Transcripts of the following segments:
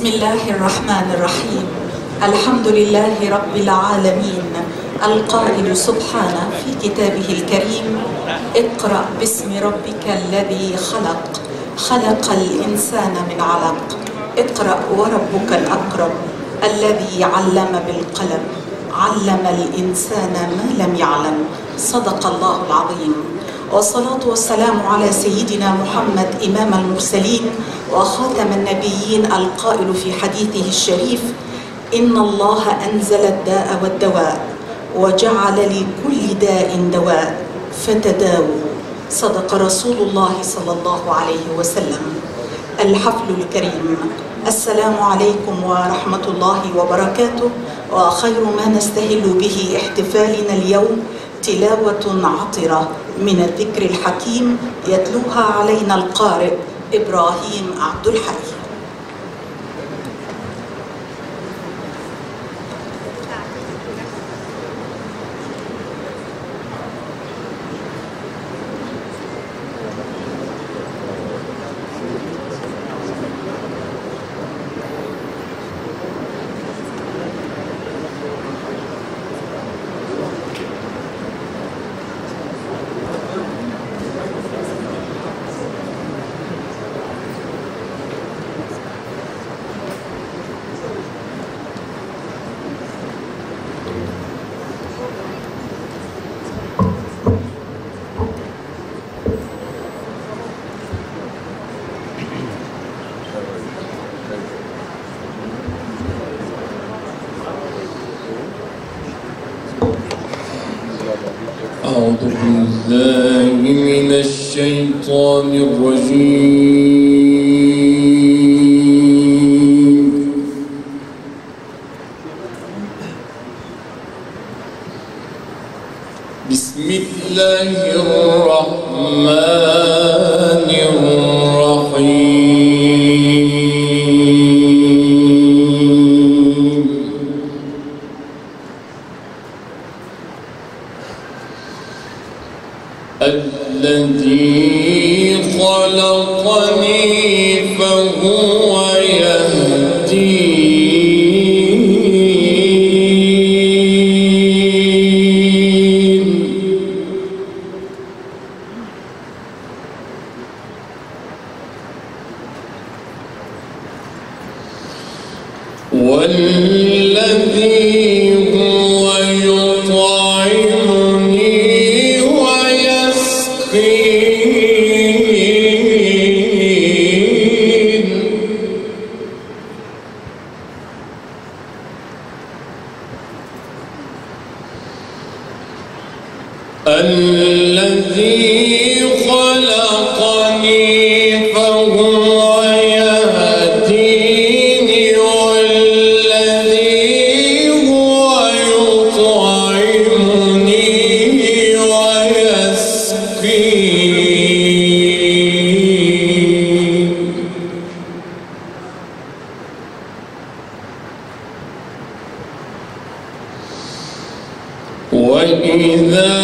بسم الله الرحمن الرحيم الحمد لله رب العالمين القائل سبحانه في كتابه الكريم اقرأ باسم ربك الذي خلق خلق الإنسان من علق اقرأ وربك الأكرم الذي علم بالقلم علم الإنسان ما لم يعلم صدق الله العظيم والصلاة والسلام على سيدنا محمد إمام المرسلين وخاتم النبيين القائل في حديثه الشريف إن الله أنزل الداء والدواء وجعل لكل داء دواء فتداووا صدق رسول الله صلى الله عليه وسلم الحفل الكريم السلام عليكم ورحمة الله وبركاته وخير ما نستهل به احتفالنا اليوم تلاوة عطرة من الذكر الحكيم يتلوها علينا القارئ إبراهيم عبد الحي أعوذ بالله من الشيطان الرجيم بسم الله الرحمن الرحيم الذي خلقني فهو يهدين والذي هو يطعمني ويسقين الذي خلقني فهو يهديني والذي هو يطعمني ويسقين وإذا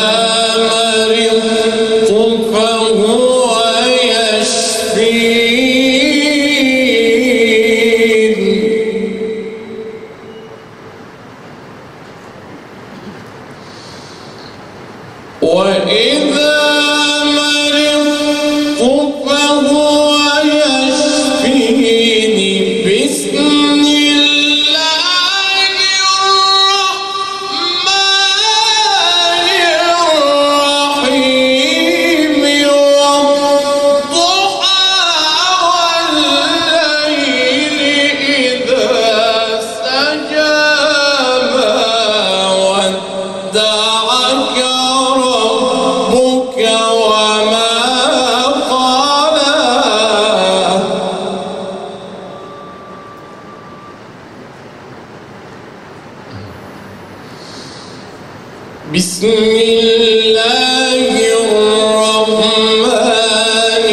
مرضت فهو يشفين وإذا مرضت فهو يشفيني بسم الله الرحمن الرحيم والضحى والليل إذا سجى ما ودعك ربك وما قلى بسم الله الرحمن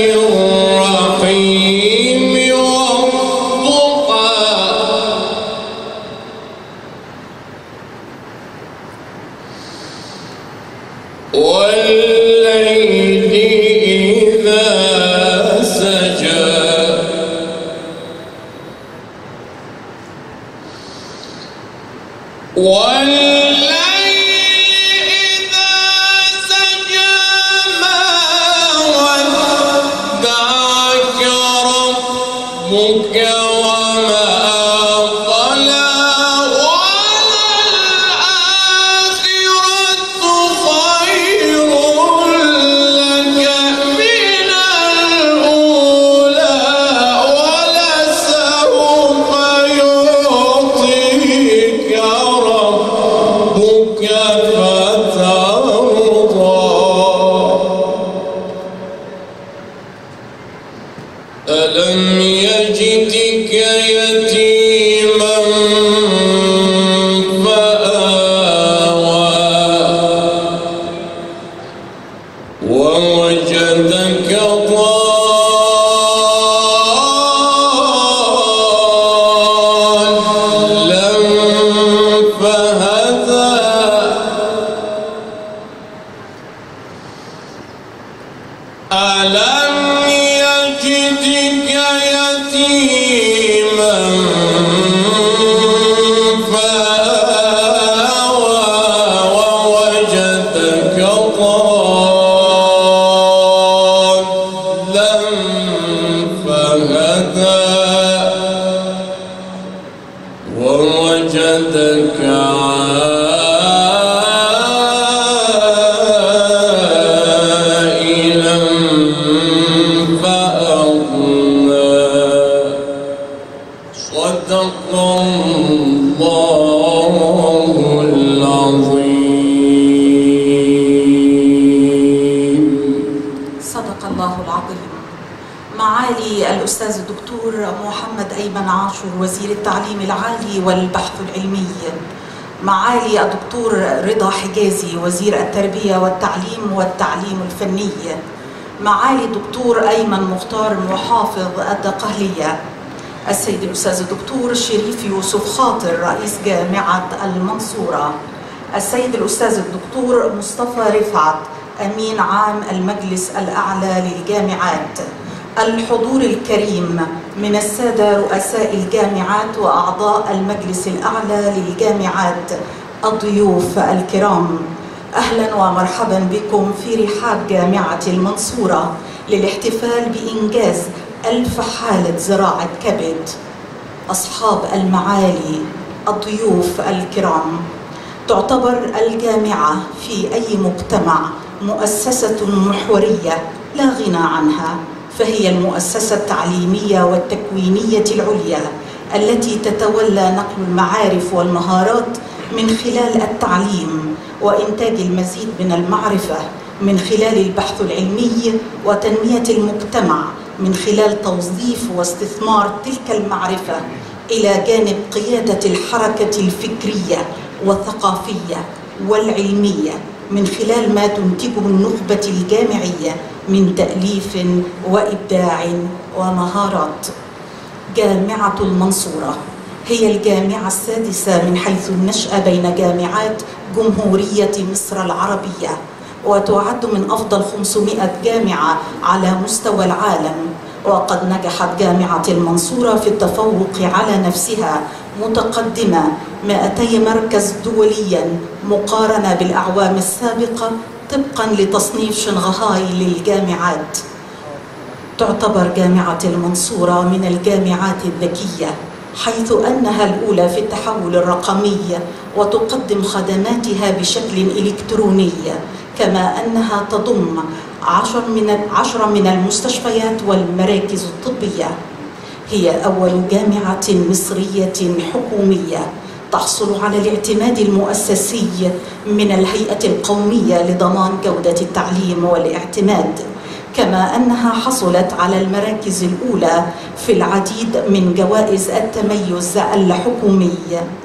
الرحيم والضحى والليل إذا سجى ألم يجدك يتيما فآوى ووجدك ضالا فهدى ووجدك عائلا فأغنى صدق الله العظيم صدق الله العظيم معالي الأستاذ الدكتور محمد أيمن عاشور وزير التعليم العالي والبحث العلمي معالي الدكتور رضا حجازي وزير التربية والتعليم والتعليم الفني معالي الدكتور أيمن مختار محافظ الدقهلية السيد الأستاذ الدكتور شريف يوسف خاطر رئيس جامعة المنصورة السيد الأستاذ الدكتور مصطفى رفعت أمين عام المجلس الأعلى للجامعات الحضور الكريم من السادة رؤساء الجامعات وأعضاء المجلس الأعلى للجامعات الضيوف الكرام أهلا ومرحبا بكم في رحاب جامعة المنصورة للاحتفال بإنجاز ألف حالة زراعة كبد أصحاب المعالي الضيوف الكرام تعتبر الجامعة في أي مجتمع مؤسسة محورية لا غنى عنها فهي المؤسسة التعليمية والتكوينية العليا التي تتولى نقل المعارف والمهارات من خلال التعليم وإنتاج المزيد من المعرفة من خلال البحث العلمي وتنمية المجتمع من خلال توظيف واستثمار تلك المعرفة إلى جانب قيادة الحركة الفكرية والثقافية والعلمية من خلال ما تنتجه النخبة الجامعية من تأليف وإبداع ومهارات جامعة المنصورة هي الجامعة السادسة من حيث النشأة بين جامعات جمهورية مصر العربية وتعد من أفضل 500 جامعة على مستوى العالم وقد نجحت جامعة المنصورة في التفوق على نفسها متقدمة 200 مركز دوليا مقارنة بالأعوام السابقة طبقا لتصنيف شنغهاي للجامعات تعتبر جامعة المنصورة من الجامعات الذكية حيث أنها الأولى في التحول الرقمي وتقدم خدماتها بشكل إلكتروني كما أنها تضم عشر من عشرة من المستشفيات والمراكز الطبية هي أول جامعة مصرية حكومية تحصل على الاعتماد المؤسسي من الهيئة القومية لضمان جودة التعليم والاعتماد كما أنها حصلت على المراكز الأولى في العديد من جوائز التميز الحكومي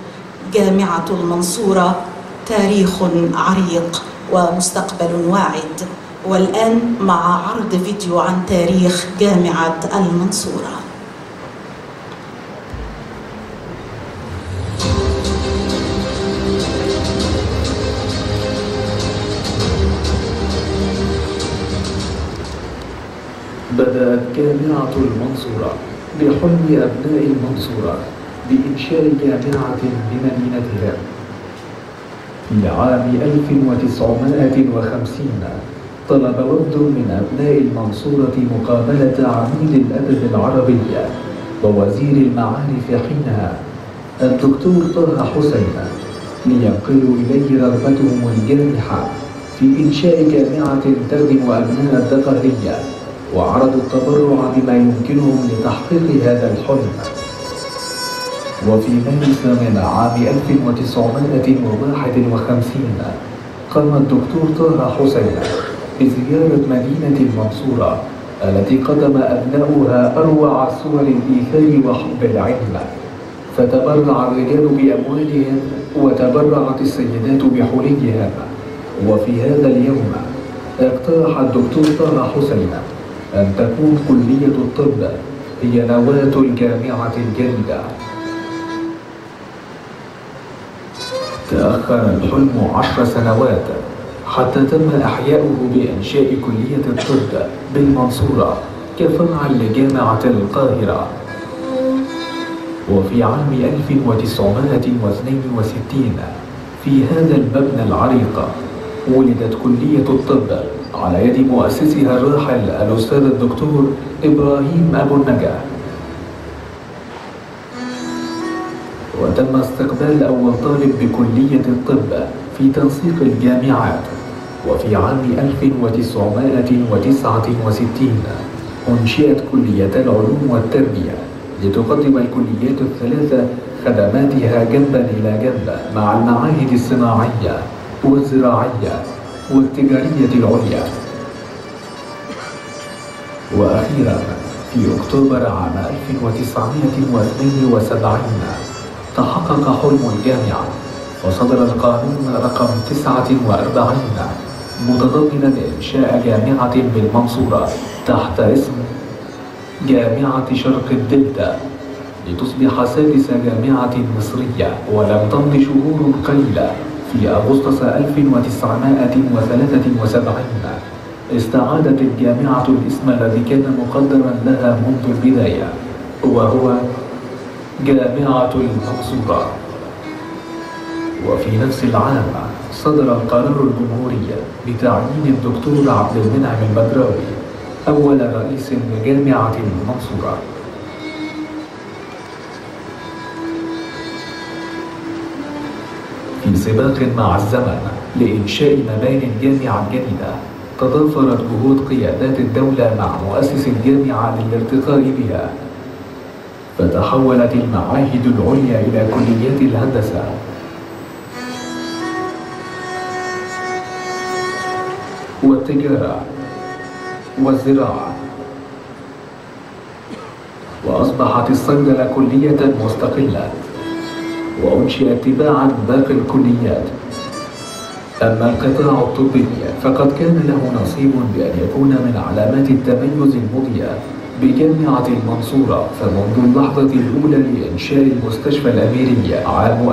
جامعة المنصورة تاريخ عريق ومستقبل واعد والآن مع عرض فيديو عن تاريخ جامعة المنصورة بدأت جامعة المنصورة بحلم أبناء المنصورة بإنشاء جامعة بمدينتهم في عام 1950 طلب وفد من أبناء المنصورة مقابلة عميد الأدب العربي ووزير المعارف حينها الدكتور طه حسين لينقلوا إليه رغبتهم الجامحة في إنشاء جامعة تخدم أبناء الدقهلية وعرضوا التبرع بما يمكنهم لتحقيق هذا الحلم وفي مارس من عام 1951 قام الدكتور طه حسين بزيارة مدينة المنصورة التي قدم أبناؤها أروع صور الإيثار وحب العلم فتبرع الرجال بأموالهم وتبرعت السيدات بحليهم وفي هذا اليوم اقترح الدكتور طه حسين أن تكون كلية الطب هي نواة الجامعة الجديدة تأخر الحلم عشر سنوات حتى تم إحياؤه بإنشاء كلية الطب بالمنصورة كفرع لجامعة القاهرة وفي عام 1962 في هذا المبنى العريق ولدت كلية الطب على يد مؤسسها الراحل الأستاذ الدكتور إبراهيم أبو النجا وتم استقبال أول طالب بكلية الطب في تنسيق الجامعات وفي عام 1969 أنشئت كلية العلوم والتربية لتقدم الكليات الثلاثة خدماتها جنبا إلى جنب مع المعاهد الصناعية والزراعية والتجارية العليا وأخيرا في أكتوبر عام 1972 تحقق حلم الجامعة وصدر القانون رقم 49 متضمنا إنشاء جامعة بالمنصورة تحت اسم جامعة شرق الدلتا لتصبح سادس جامعة مصرية ولم تمض شهور قليلة في أغسطس 1973 استعادت الجامعة الاسم الذي كان مقدرا لها منذ البداية وهو جامعة المنصورة وفي نفس العام صدر القرار الجمهوري بتعيين الدكتور عبد المنعم البدراوي أول رئيس لجامعة المنصورة في سباق مع الزمن لإنشاء مباني الجامعة الجديدة تضافرت جهود قيادات الدولة مع مؤسس الجامعة للارتقاء بها فتحولت المعاهد العليا إلى كليات الهندسة والتجارة والزراعة وأصبحت الصيدلة كلية مستقلة وأنشئ تباعا باقي الكليات أما القطاع الطبي فقد كان له نصيب بأن يكون من علامات التميز المضيئة بجامعة المنصورة فمنذ اللحظة الأولى لإنشاء المستشفى الأميري عام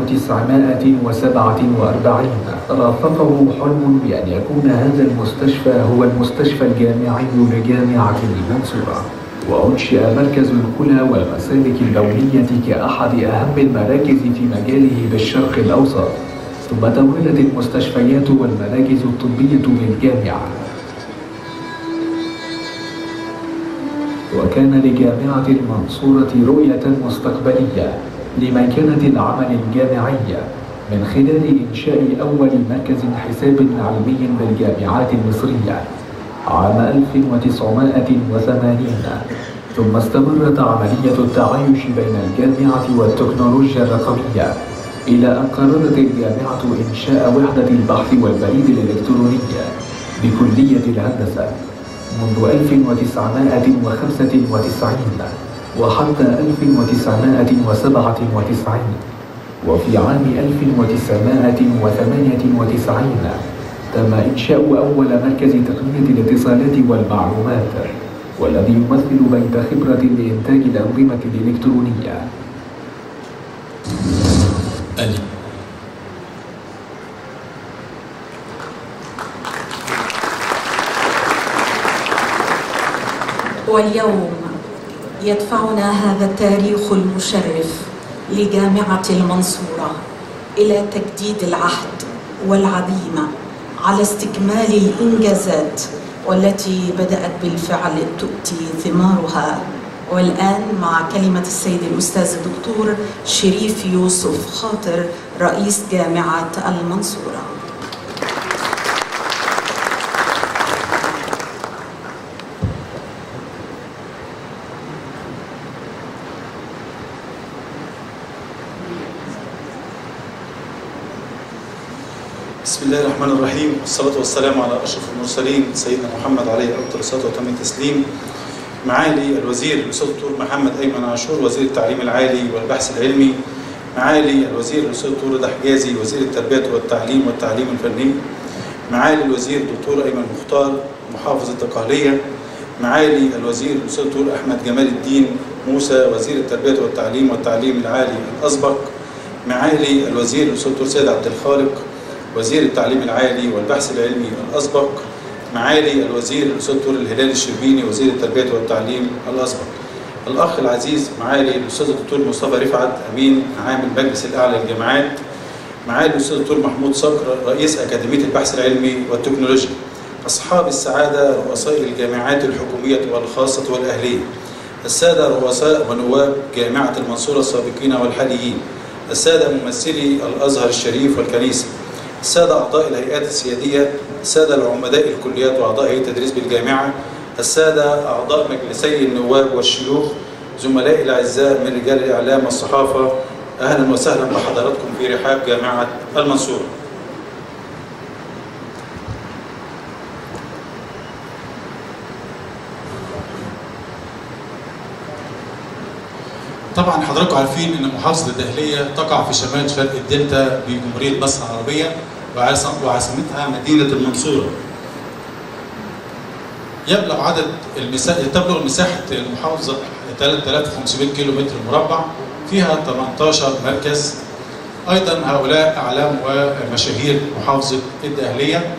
1947 رافقه حلم بأن يكون هذا المستشفى هو المستشفى الجامعي لجامعة المنصورة وأنشئ مركز الكلى والمسالك البولية كأحد أهم المراكز في مجاله بالشرق الأوسط ثم توالت المستشفيات والمراكز الطبية بالجامعة وكان لجامعة المنصورة رؤية مستقبلية لمكانة العمل الجامعي من خلال إنشاء أول مركز حساب علمي بالجامعات المصرية عام 1980 ثم استمرت عملية التعايش بين الجامعة والتكنولوجيا الرقمية إلى أن قررت الجامعة إنشاء وحدة البحث والبريد الإلكتروني بكلية الهندسة منذ 1995 وحتى 1997 وفي عام 1998 تم إنشاء أول مركز تقنية الاتصالات والمعلومات والذي يمثل بيت خبرة لإنتاج الأنظمة الإلكترونية ألي واليوم يدفعنا هذا التاريخ المشرف لجامعة المنصورة إلى تجديد العهد والعزيمة على استكمال الإنجازات والتي بدأت بالفعل تؤتي ثمارها والآن مع كلمة السيد الأستاذ الدكتور شريف يوسف خاطر رئيس جامعة المنصورة بسم الله الرحمن الرحيم والصلاة والسلام على أشرف المرسلين سيدنا محمد عليه أفضل الصلاة وتم التسليم معالي الوزير الأستاذ الدكتور محمد أيمن عاشور وزير التعليم العالي والبحث العلمي معالي الوزير الأستاذ الدكتور رضا حجازي وزير التربية والتعليم والتعليم الفني معالي الوزير الدكتور أيمن مختار محافظ الدقهلية معالي الوزير الأستاذ الدكتور أحمد جمال الدين موسى وزير التربية والتعليم والتعليم العالي الأسبق معالي الوزير الأستاذ الدكتور سيد عبد الخالق وزير التعليم العالي والبحث العلمي الأسبق معالي الوزير الأستاذ دكتور الهلال الشربيني وزير التربية والتعليم الأسبق الأخ العزيز معالي الأستاذ الدكتور مصطفى رفعت أمين عام المجلس الأعلى للجامعات معالي الأستاذ الدكتور محمود صقر رئيس أكاديمية البحث العلمي والتكنولوجيا أصحاب السعادة رؤساء الجامعات الحكومية والخاصة والأهلية السادة رؤساء ونواب جامعة المنصورة السابقين والحاليين السادة ممثلي الأزهر الشريف والكنيسة السادة أعضاء الهيئات السيادية السادة العمداء الكليات وأعضاء هيئة التدريس بالجامعة السادة أعضاء مجلسي النواب والشيوخ زملائي الأعزاء من رجال الإعلام والصحافة أهلا وسهلا بحضراتكم في رحاب جامعة المنصورة طبعا حضراتكم عارفين ان محافظه الدهليه تقع في شمال شرق الدلتا بجمهوريه مصر العربيه وعاصم- وعاصمتها مدينه المنصوره. يبلغ عدد المساحه تبلغ مساحه المحافظه 3500 كيلو متر مربع فيها 18 مركز ايضا هؤلاء اعلام ومشاهير محافظه الدهليه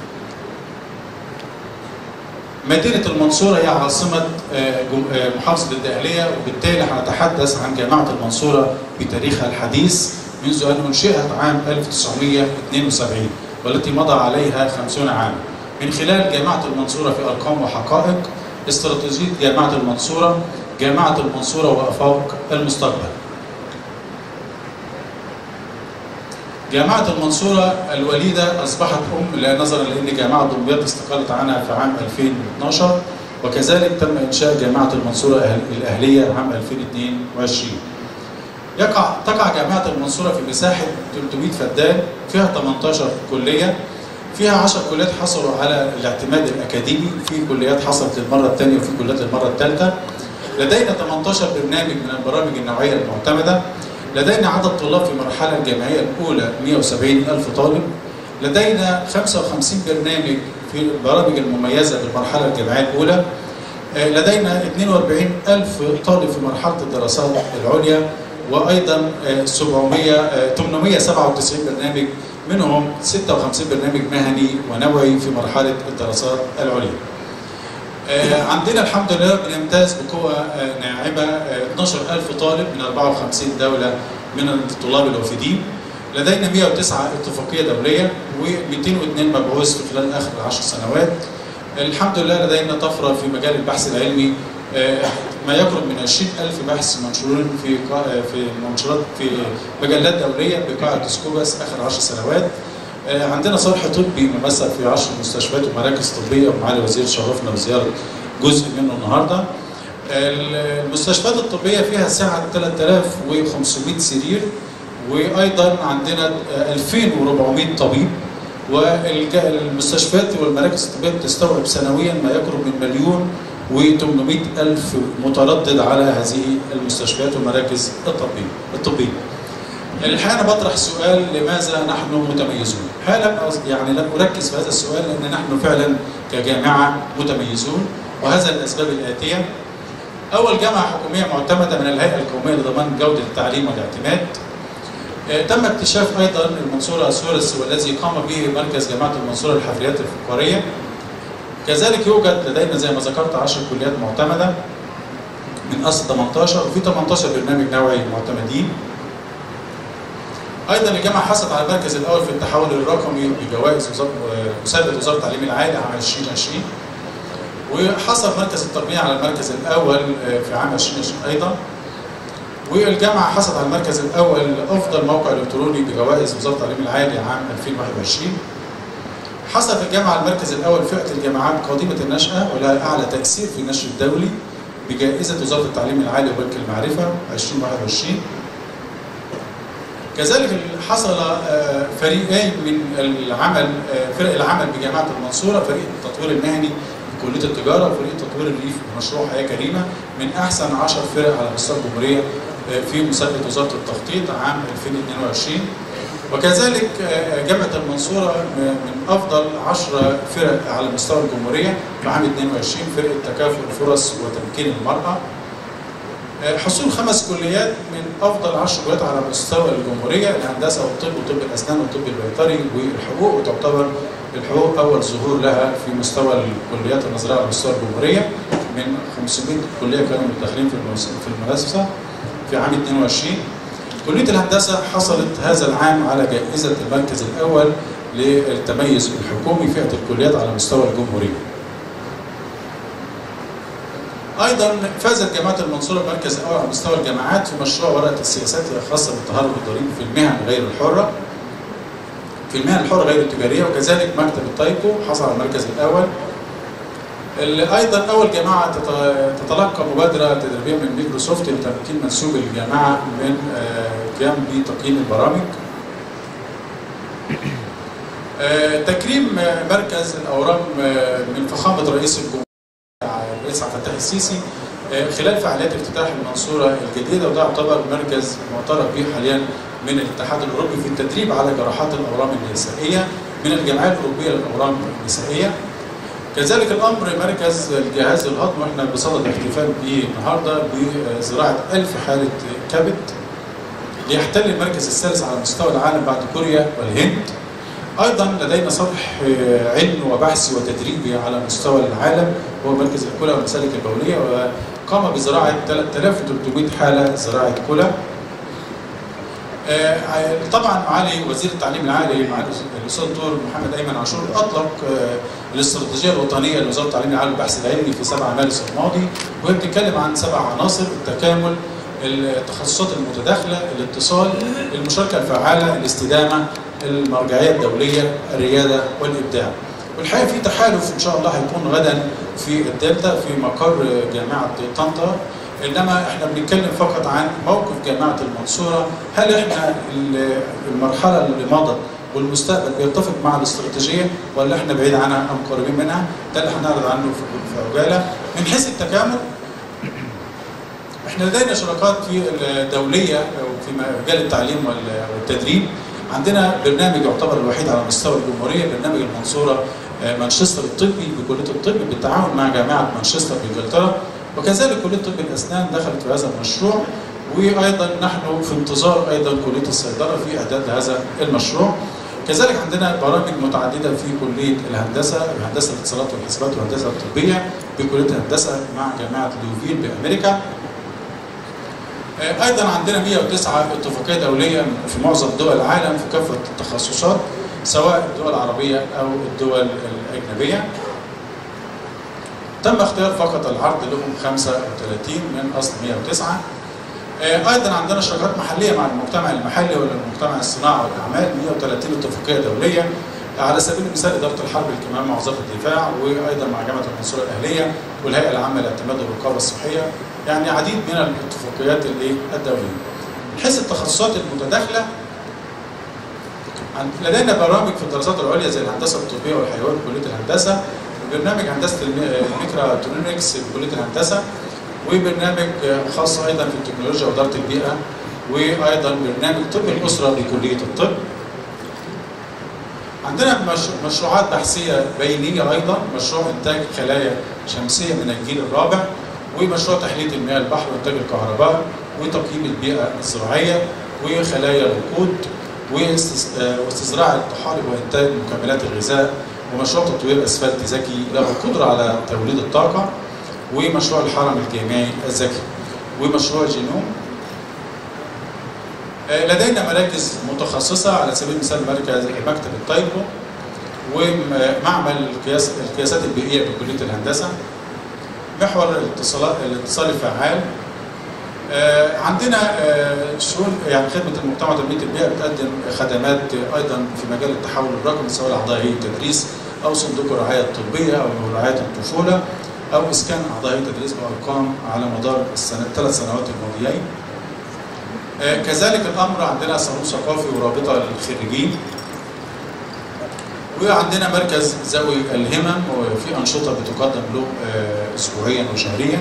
مدينة المنصورة هي عاصمة آه، جم- آه، محافظة الدقهلية وبالتالي هنتحدث عن جامعة المنصورة بتاريخها الحديث منذ أن أنشئت عام 1972 والتي مضى عليها 50 عاما من خلال جامعة المنصورة في أرقام وحقائق استراتيجية جامعة المنصورة جامعة المنصورة وآفاق المستقبل جامعة المنصورة الوليدة أصبحت أم لا نظرا لأن جامعة دمياط استقالت عنها في عام 2012 وكذلك تم إنشاء جامعة المنصورة الأهل- الأهلية عام 2022 يقع تقع جامعة المنصورة في مساحة 300 فدان فيها 18 كلية فيها 10 كليات حصلوا على الاعتماد الأكاديمي في كليات حصلت للمرة الثانية وفي كليات للمرة الثالثة لدينا 18 برنامج من البرامج النوعية المعتمدة لدينا عدد طلاب في المرحلة الجامعية الأولى 170 ألف طالب لدينا 55 برنامج في البرامج المميزة بالمرحلة الجامعية الأولى آه، لدينا 42 ألف طالب في مرحلة الدراسات العليا وأيضا آه، 700 آه، 897 برنامج منهم 56 برنامج مهني ونوعي في مرحلة الدراسات العليا آه، عندنا الحمد لله بنمتاز بقوة آه، ناعمة آه، 12000 طالب من 54 دولة من الطلاب الوافدين لدينا 109 اتفاقية دولية و202 مبعوث في خلال آخر 10 سنوات الحمد لله لدينا طفرة في مجال البحث العلمي آه، ما يقرب من 20000 بحث منشورين في قا- في منشورات في مجلات دولية بقاعة سكوباس آخر 10 سنوات آه، عندنا صرح طبي ممثل في 10 مستشفيات ومراكز طبيه ومعالي الوزير شرفنا بزياره جزء منه النهارده. المستشفيات الطبيه فيها سعه 3500 سرير وايضا عندنا آه، 2400 طبيب والمستشفيات والمراكز الطبيه بتستوعب سنويا ما يقرب من مليون و800 الف متردد على هذه المستشفيات والمراكز الطبيه الطبيه. الحقيقه انا بطرح سؤال لماذا نحن متميزون؟ الحقيقه لم أص- يعني لم اركز في هذا السؤال لان نحن فعلا كجامعه متميزون وهذا الاسباب الاتيه. اول جامعه حكوميه معتمده من الهيئه القوميه لضمان جوده التعليم والاعتماد. آه، تم اكتشاف ايضا المنصوره سورس والذي قام به مركز جامعه المنصوره للحفريات الفقاريه. كذلك يوجد لدينا زي ما ذكرت 10 كليات معتمده من اصل 18 وفي 18 برنامج نوعي معتمدين. ايضا الجامعه حصلت على المركز الاول في التحول الرقمي بجوائز وزاره مسابقه وزاره التعليم العالي عام 2020 وحصل مركز التقنيه على المركز الاول في عام 2020 ايضا والجامعه حصلت على المركز الاول افضل موقع الكتروني بجوائز وزاره التعليم العالي عام 2021 حصل في الجامعه على المركز الاول فئه الجامعات قديمه النشاه ولها اعلى تاثير في النشر الدولي بجائزه وزاره التعليم العالي وبنك المعرفه 2021 كذلك حصل آه، فريقين من العمل آه، فرق العمل بجامعه المنصوره فريق التطوير المهني بكليه التجاره وفريق تطوير الريف بمشروع حياه كريمه من احسن 10 فرق على مستوى الجمهوريه آه، في مسابقه وزاره التخطيط عام 2022 وكذلك آه، جامعه المنصوره من افضل 10 فرق على مستوى الجمهوريه في عام 22 فرقه تكافؤ الفرص وتمكين المراه آه، حصول خمس كليات من افضل عشر كليات على مستوى الجمهوريه الهندسه والطب وطب الاسنان والطب البيطري والحقوق وتعتبر الحقوق اول ظهور لها في مستوى الكليات النظريه على مستوى الجمهوريه من 500 كليه كانوا متداخلين في المس- في المنافسه في عام 22 كليه الهندسه حصلت هذا العام على جائزه المركز الاول للتميز الحكومي فئه الكليات على مستوى الجمهوريه. ايضا فازت جامعه المنصوره بمركز الاول على مستوى الجامعات في مشروع ورقه السياسات الخاصه بالتهرب الضريبي في المهن غير الحره في المهن الحره غير التجاريه وكذلك مكتب التايكو حصل على المركز الاول ال- ايضا اول جامعه تت- تتلقى مبادره تدريبيه من مايكروسوفت لتمكين منسوب الجامعه من آه، القيام بتقييم البرامج آه، تكريم آه، مركز الاورام آه، من فخامه رئيس الجمهوريه الرئيس عبد الفتاح السيسي آه، خلال فعاليات افتتاح المنصوره الجديده وده يعتبر مركز معترف به حاليا من الاتحاد الاوروبي في التدريب على جراحات الاورام النسائيه من الجمعيه الاوروبيه للاورام النسائيه. كذلك الامر مركز الجهاز الهضمي واحنا بصدد الاحتفال به النهارده بزراعه 1000 حاله كبد ليحتل المركز الثالث على مستوى العالم بعد كوريا والهند. ايضا لدينا صفح آه، علمي وبحثي وتدريبي على مستوى العالم هو مركز الكلى والمسالك البوليه وقام بزراعه 3300 حاله زراعه كلى. آه، طبعا معالي وزير التعليم العالي معالي الاستاذ الدكتور محمد ايمن عاشور اطلق آه، الاستراتيجيه الوطنيه لوزاره التعليم العالي والبحث العلمي في 7 مارس الماضي وهي بتتكلم عن سبع عناصر التكامل التخصصات المتداخله الاتصال المشاركه الفعاله الاستدامه المرجعيه الدوليه الرياده والابداع والحقيقه في تحالف ان شاء الله هيكون غدا في الدلتا في مقر جامعه طنطا انما احنا بنتكلم فقط عن موقف جامعه المنصوره هل احنا ال- المرحله اللي مضت والمستقبل بيتفق مع الاستراتيجيه ولا احنا بعيد عنها ام قريبين منها ده اللي هنعرض عنه في في عجاله من حيث التكامل احنا لدينا شراكات في الدوليه وفي مجال التعليم وال- والتدريب عندنا برنامج يعتبر الوحيد على مستوى الجمهوريه برنامج المنصوره آه، مانشستر الطبي بكليه الطب بالتعاون مع جامعه مانشستر بانجلترا وكذلك كليه طب الاسنان دخلت في هذا المشروع وايضا نحن في انتظار ايضا كليه الصيدله في اعداد هذا المشروع كذلك عندنا برامج متعدده في كليه الهندسه هندسه الاتصالات والحسابات والهندسه الطبيه بكليه الهندسه مع جامعه ليوفيل بامريكا آه، ايضا عندنا 109 اتفاقيه دوليه في معظم دول العالم في كافه التخصصات سواء الدول العربيه او الدول الاجنبيه تم اختيار فقط العرض لهم 35 من اصل 109 آه، ايضا عندنا شراكات محليه مع المجتمع المحلي والمجتمع الصناعه والاعمال 130 اتفاقيه دوليه على سبيل المثال اداره الحرب الكيماويه مع وزاره الدفاع وايضا مع جامعه المنصوره الاهليه والهيئه العامه للاعتماد والرقابه الصحيه يعني عديد من الاتفاقيات الايه الدوليه. من حيث التخصصات المتداخله عن- لدينا برامج في الدراسات العليا زي الهندسه الطبيه والحيوان في كليه الهندسه وبرنامج هندسه الم- الميكروترونكس في كليه الهندسه وبرنامج خاص ايضا في التكنولوجيا واداره البيئه وايضا برنامج طب الاسره بكليه الطب. عندنا مش- مشروعات بحثيه بينيه ايضا مشروع انتاج خلايا شمسيه من الجيل الرابع ومشروع تحليه المياه البحر وانتاج الكهرباء وتقييم البيئه الزراعيه وخلايا الوقود واستس- آه، واستزراع الطحالب وانتاج مكملات الغذاء ومشروع تطوير اسفلت ذكي له قدره على توليد الطاقه ومشروع الحرم الكيميائي الذكي ومشروع جينوم آه، لدينا مراكز متخصصة على سبيل المثال مركز مكتب التايبو ومعمل القياس القياسات البيئية بكلية الهندسة محور الاتصالات الاتصال الفعال آه، عندنا آه، شؤون يعني خدمة المجتمع وتنمية البيئة بتقدم خدمات أيضا في مجال التحول الرقمي سواء لأعضاء هيئة التدريس أو صندوق الرعاية الطبية أو رعاية الطفولة أو إسكان أعضاء هيئة التدريس بأرقام على مدار السنة الثلاث سنوات الماضيين آه، كذلك الامر عندنا صالون ثقافي ورابطه للخريجين وعندنا مركز ذوي الهمم وفي انشطه بتقدم له آه، اسبوعيا وشهريا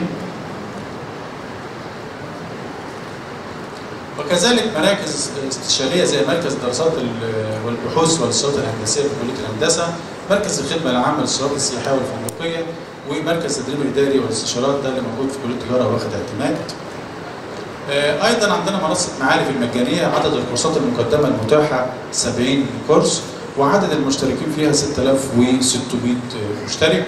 وكذلك مراكز استشاريه زي مركز الدراسات ال- والبحوث والدراسات الهندسيه في كليه الهندسه مركز الخدمه العامه للسيارات السياحيه والفندقيه ومركز التدريب الاداري والاستشارات ده اللي موجود في كليه التجاره واخد اعتماد آه، ايضا عندنا منصه معارف المجانيه عدد الكورسات المقدمه المتاحه 70 كورس وعدد المشتركين فيها 6600 مشترك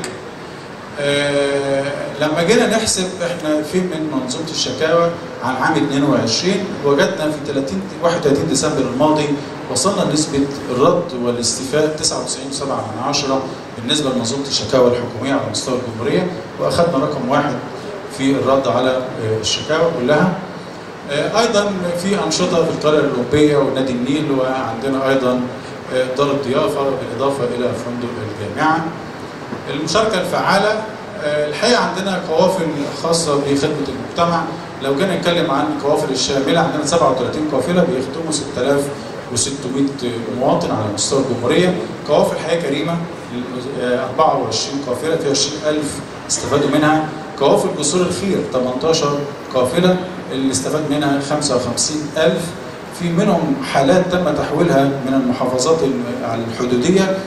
آه، لما جينا نحسب احنا فين من منظومه الشكاوى عن عام 22 وجدنا في 30 31 ديسمبر الماضي وصلنا لنسبه الرد والاستيفاء 99.7 بالنسبه لمنظومه الشكاوى الحكوميه على مستوى الجمهوريه واخذنا رقم واحد في الرد على آه، الشكاوى كلها آه، ايضا في انشطه في القريه الاوروبيه ونادي النيل وعندنا ايضا آه، دار الضيافه بالاضافه الى فندق الجامعه المشاركه الفعاله آه، الحقيقه عندنا قوافل خاصه بخدمه المجتمع لو جينا نتكلم عن القوافل الشامله عندنا 37 قافله بيخدموا 6600 مواطن على مستوى الجمهوريه قوافل حياه كريمه آه، 24 قافله في 20000 استفادوا منها قوافل جسور الخير 18 قافله اللي استفاد منها 55000 في منهم حالات تم تحويلها من المحافظات الم- الحدوديه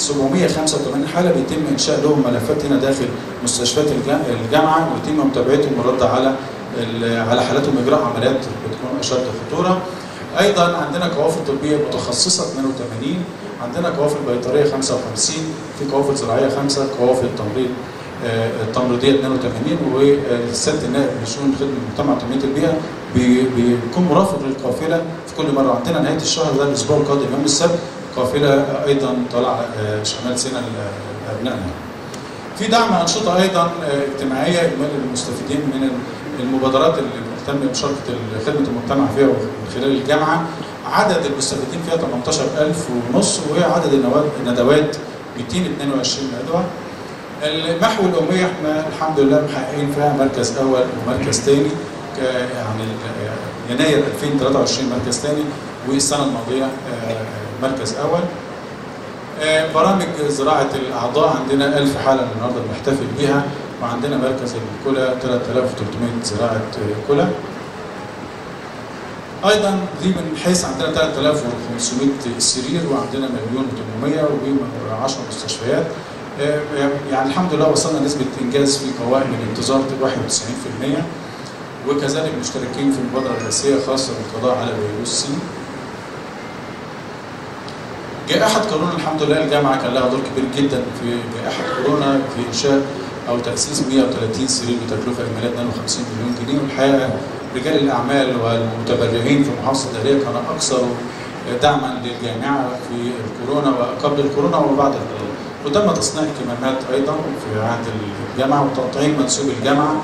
785 حاله بيتم انشاء لهم ملفات هنا داخل مستشفيات الجا- الجامعه ويتم متابعتهم والرد على ال- على حالاتهم اجراء عمليات بتكون اشد خطوره. ايضا عندنا قوافل طبيه متخصصه 82 عندنا قوافل بيطريه 55 في قوافل زراعيه 5 قوافل تمريض آه، التمريضيه 82 والسياده النائب لشؤون خدمه المجتمع وتنميه البيئه بي- بيكون مرافق للقافله في كل مره عندنا نهايه الشهر ده الاسبوع القادم يوم السبت قافله ايضا طالعه آه، شمال سيناء لابنائنا. في دعم انشطه ايضا آه، اجتماعيه اجمالي للمستفيدين من المبادرات اللي تم مشاركه خدمه المجتمع فيها من خلال الجامعه عدد المستفيدين فيها 18000 ونص وعدد النواد- الندوات 222 ندوه المحو الأمية احنا الحمد لله محققين فيها مركز أول ومركز ثاني يعني ال- يناير 2023 مركز ثاني والسنة الماضية آه، مركز أول آه، برامج زراعة الأعضاء عندنا 1000 حالة النهارده بنحتفل بيها وعندنا مركز الكلى 3300 زراعة آه، كلى ايضا دي من حيث عندنا 3500 سرير وعندنا مليون و800 و10 مستشفيات آه، يعني الحمد لله وصلنا نسبه انجاز في قوائم الانتظار 91% وكذلك مشتركين في مبادره رئاسيه خاصه بالقضاء على فيروس سي جائحة كورونا الحمد لله الجامعة كان لها دور كبير جدا في جائحة كورونا في إنشاء أو تأسيس 130 سرير بتكلفة إجمالية 52 مليون جنيه والحقيقة رجال الأعمال والمتبرعين في محافظة الدهلية كانوا أكثر دعما للجامعة في الكورونا وقبل الكورونا وبعد الكورونا وتم تصنيع كمامات أيضا في عهد الجامعة وتطعيم منسوب الجامعة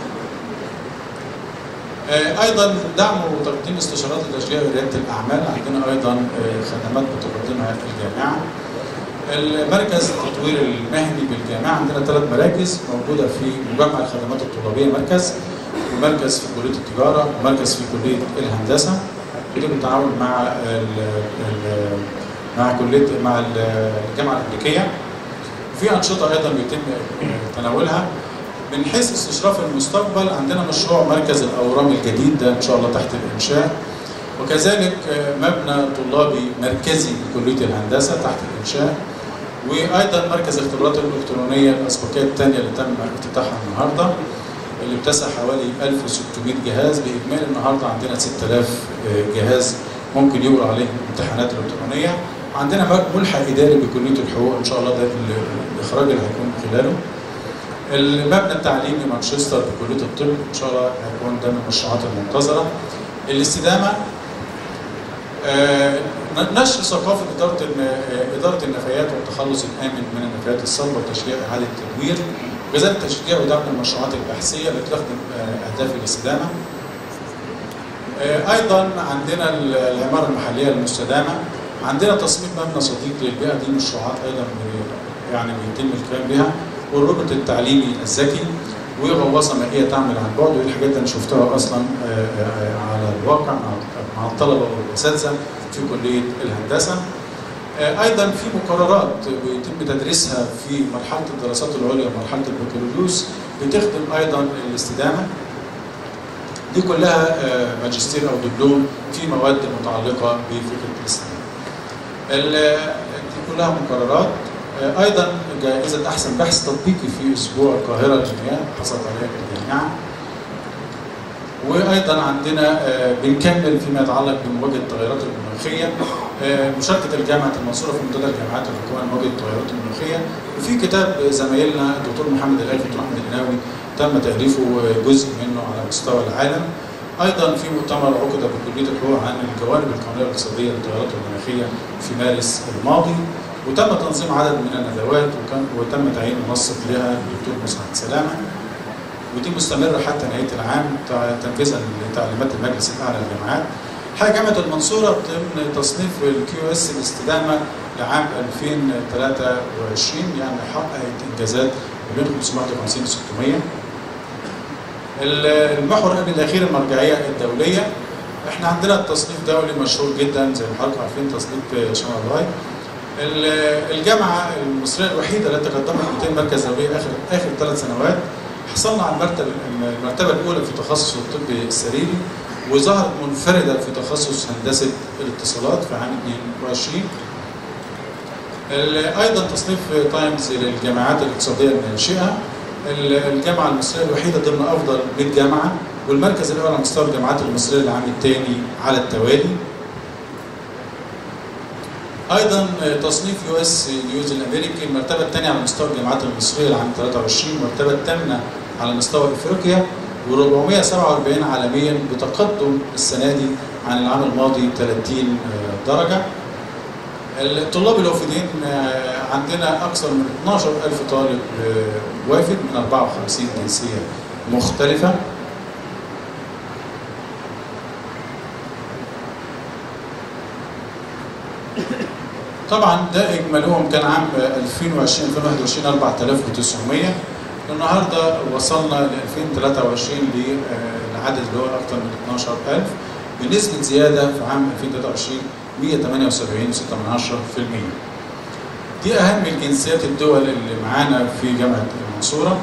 آه، ايضا دعم وتقديم استشارات الاشغال ورياده الاعمال عندنا ايضا آه، خدمات بتقدمها الجامعه المركز التطوير المهني بالجامعه عندنا ثلاث مراكز موجوده في مجمع الخدمات الطلابيه مركز ومركز في كليه التجاره ومركز في كليه الهندسه ودي بالتعاون مع ال ال مع كليه مع ال- الجامعه الامريكيه في انشطه ايضا بيتم آه، تناولها من حيث استشراف المستقبل عندنا مشروع مركز الاورام الجديد ده ان شاء الله تحت الانشاء وكذلك آه، مبنى طلابي مركزي لكليه الهندسه تحت الانشاء وايضا مركز الاختبارات الالكترونيه الاسبقيه الثانيه اللي تم افتتاحها النهارده اللي بتسع حوالي 1600 جهاز باجمالي النهارده عندنا 6000 جهاز ممكن يقرا عليه امتحانات الالكترونيه عندنا ملحق اداري بكليه الحقوق ان شاء الله ده الاخراج اللي هيكون خلاله المبنى التعليمي مانشستر بكليه الطب ان شاء الله هيكون ده من المشروعات المنتظره الاستدامه آه، نشر ثقافه اداره الن- آه، اداره النفايات والتخلص الامن من النفايات الصلبه وتشجيع اعاده التدوير وكذلك تشجيع ودعم المشروعات البحثيه اللي تخدم آه، اهداف الاستدامه آه، ايضا عندنا ال- العماره المحليه المستدامه عندنا تصميم مبنى صديق للبيئه دي مشروعات ايضا ب- يعني بيتم القيام بها والروبوت التعليمي الذكي وغواصه مائيه تعمل عن بعد ودي الحاجات انا شفتها اصلا آه، آه، على الواقع مع مع الطلبه والاساتذه في كليه الهندسه. آه، ايضا في مقررات بيتم تدريسها في مرحله الدراسات العليا ومرحله البكالوريوس بتخدم ايضا الاستدامه. دي كلها آه، ماجستير او دبلوم في مواد متعلقه بفكره الاستدامه. ال- دي كلها مقررات آه، ايضا جائزه احسن بحث تطبيقي في اسبوع القاهره للمياه حصلت عليها الجامعه وايضا عندنا آه، بنكمل فيما يتعلق بمواجهه التغيرات المناخيه آه، مشاركه الجامعه المنصوره في منتدى الجامعات الحكوميه لمواجهه التغيرات المناخيه وفي كتاب زمايلنا الدكتور محمد الالفي والدكتور احمد القناوي تم تاليفه آه، جزء منه على مستوى العالم ايضا في مؤتمر عقد بكليه الحقوق عن الجوانب القانونيه والاقتصاديه للتغيرات المناخيه في مارس الماضي وتم تنظيم عدد من الندوات وكان وتم تعيين منسق لها الدكتور مسعد سلامه ودي مستمره حتى نهايه العام تع- تنفيذا لتعليمات المجلس الاعلى للجامعات. حاجه جامعه المنصوره ضمن تصنيف الكيو اس الاستدامه لعام 2023 يعني حققت انجازات ما بين 551 و 600 المحور قبل الاخير المرجعيه الدوليه احنا عندنا التصنيف دولي مشهور جدا زي ما حضراتكم عارفين تصنيف شانغهاي ال- الجامعه المصريه الوحيده التي قدمت 200 مركز دولي اخر اخر ثلاث سنوات حصلنا على المرتبه المرتبه الاولى في تخصص الطب السريري وظهرت منفرده في تخصص هندسه الاتصالات في عام 22 ال- ايضا تصنيف تايمز للجامعات الاقتصاديه الناشئه ال- الجامعه المصريه الوحيده ضمن افضل 100 جامعه والمركز الاول على مستوى الجامعات المصريه العام الثاني على التوالي ايضا تصنيف يو اس نيوز الامريكي المرتبه الثانيه على مستوى الجامعات المصريه العام 23 والمرتبه الثامنه على مستوى افريقيا و447 عالميا بتقدم السنه دي عن العام الماضي 30 درجه الطلاب الوافدين آه، عندنا اكثر من 12000 طالب آه، وافد من 54 جنسيه مختلفه طبعا ده اجمالهم كان عام 2020 2021 4900 النهارده وصلنا ل 2023 للعدد اللي هو اكثر من 12000 بنسبه زياده في عام 2023 178.6% دي اهم الجنسيات الدول اللي معانا في جامعه المنصوره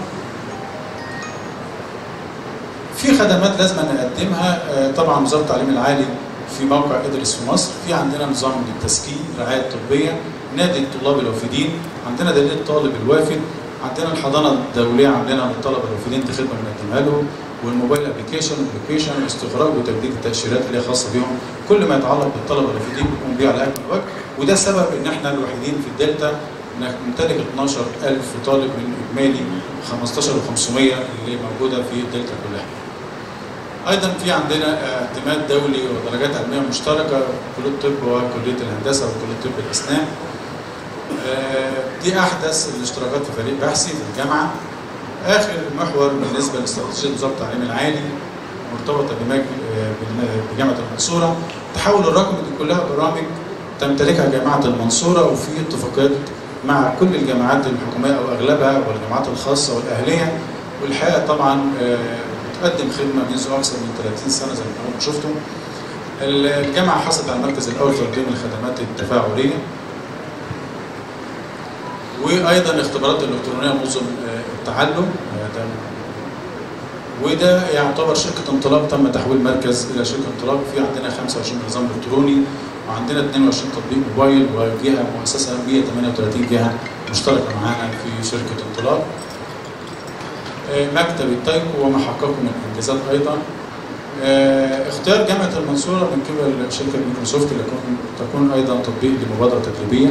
في خدمات لازم نقدمها آه، طبعا وزاره التعليم العالي في موقع ادرس في مصر في عندنا نظام للتسكين رعايه طبيه نادي الطلاب الوافدين عندنا دليل الطالب الوافد عندنا الحضانه الدوليه عندنا للطلبه الوافدين دي خدمه بنقدمها لهم والموبايل ابلكيشن ابلكيشن استخراج وتجديد التاشيرات اللي هي خاصه بيهم كل ما يتعلق بالطلبه الوافدين بنقوم بيه على اكمل وجه وده السبب ان احنا الوحيدين في الدلتا نمتلك 12000 طالب من اجمالي 15500 اللي موجوده في الدلتا كلها. ايضا في عندنا اعتماد دولي ودرجات علميه مشتركه كليه الطب وكليه الهندسه وكليه طب الاسنان. آه، دي احدث الاشتراكات في فريق بحثي في الجامعه. اخر محور بالنسبه لاستراتيجيه وزاره التعليم العالي مرتبطه بمج... آه، بال- بجامعه المنصوره. التحول الرقمي دي كلها برامج تمتلكها جامعه المنصوره وفي اتفاقيات مع كل الجامعات الحكوميه او اغلبها والجامعات الخاصه والاهليه والحقيقه طبعا آه، بتقدم خدمه منذ اكثر من 30 سنه زي ما حضراتكم شفتم. الجامعه حصلت على المركز الاول في تقديم الخدمات التفاعليه. وايضا اختبارات الالكترونيه نظم آه، التعلم آه، ده وده يعتبر شركه انطلاق تم تحويل مركز الى شركه انطلاق في عندنا 25 نظام الكتروني وعندنا 22 تطبيق موبايل وجهه مؤسسه 138 جهه مشتركه معانا في شركه انطلاق. آه، مكتب التايكو وما حققه من انجازات ايضا. آه، اختيار جامعه المنصوره من قبل شركه مايكروسوفت لتكون تكون ايضا تطبيق لمبادره تدريبيه.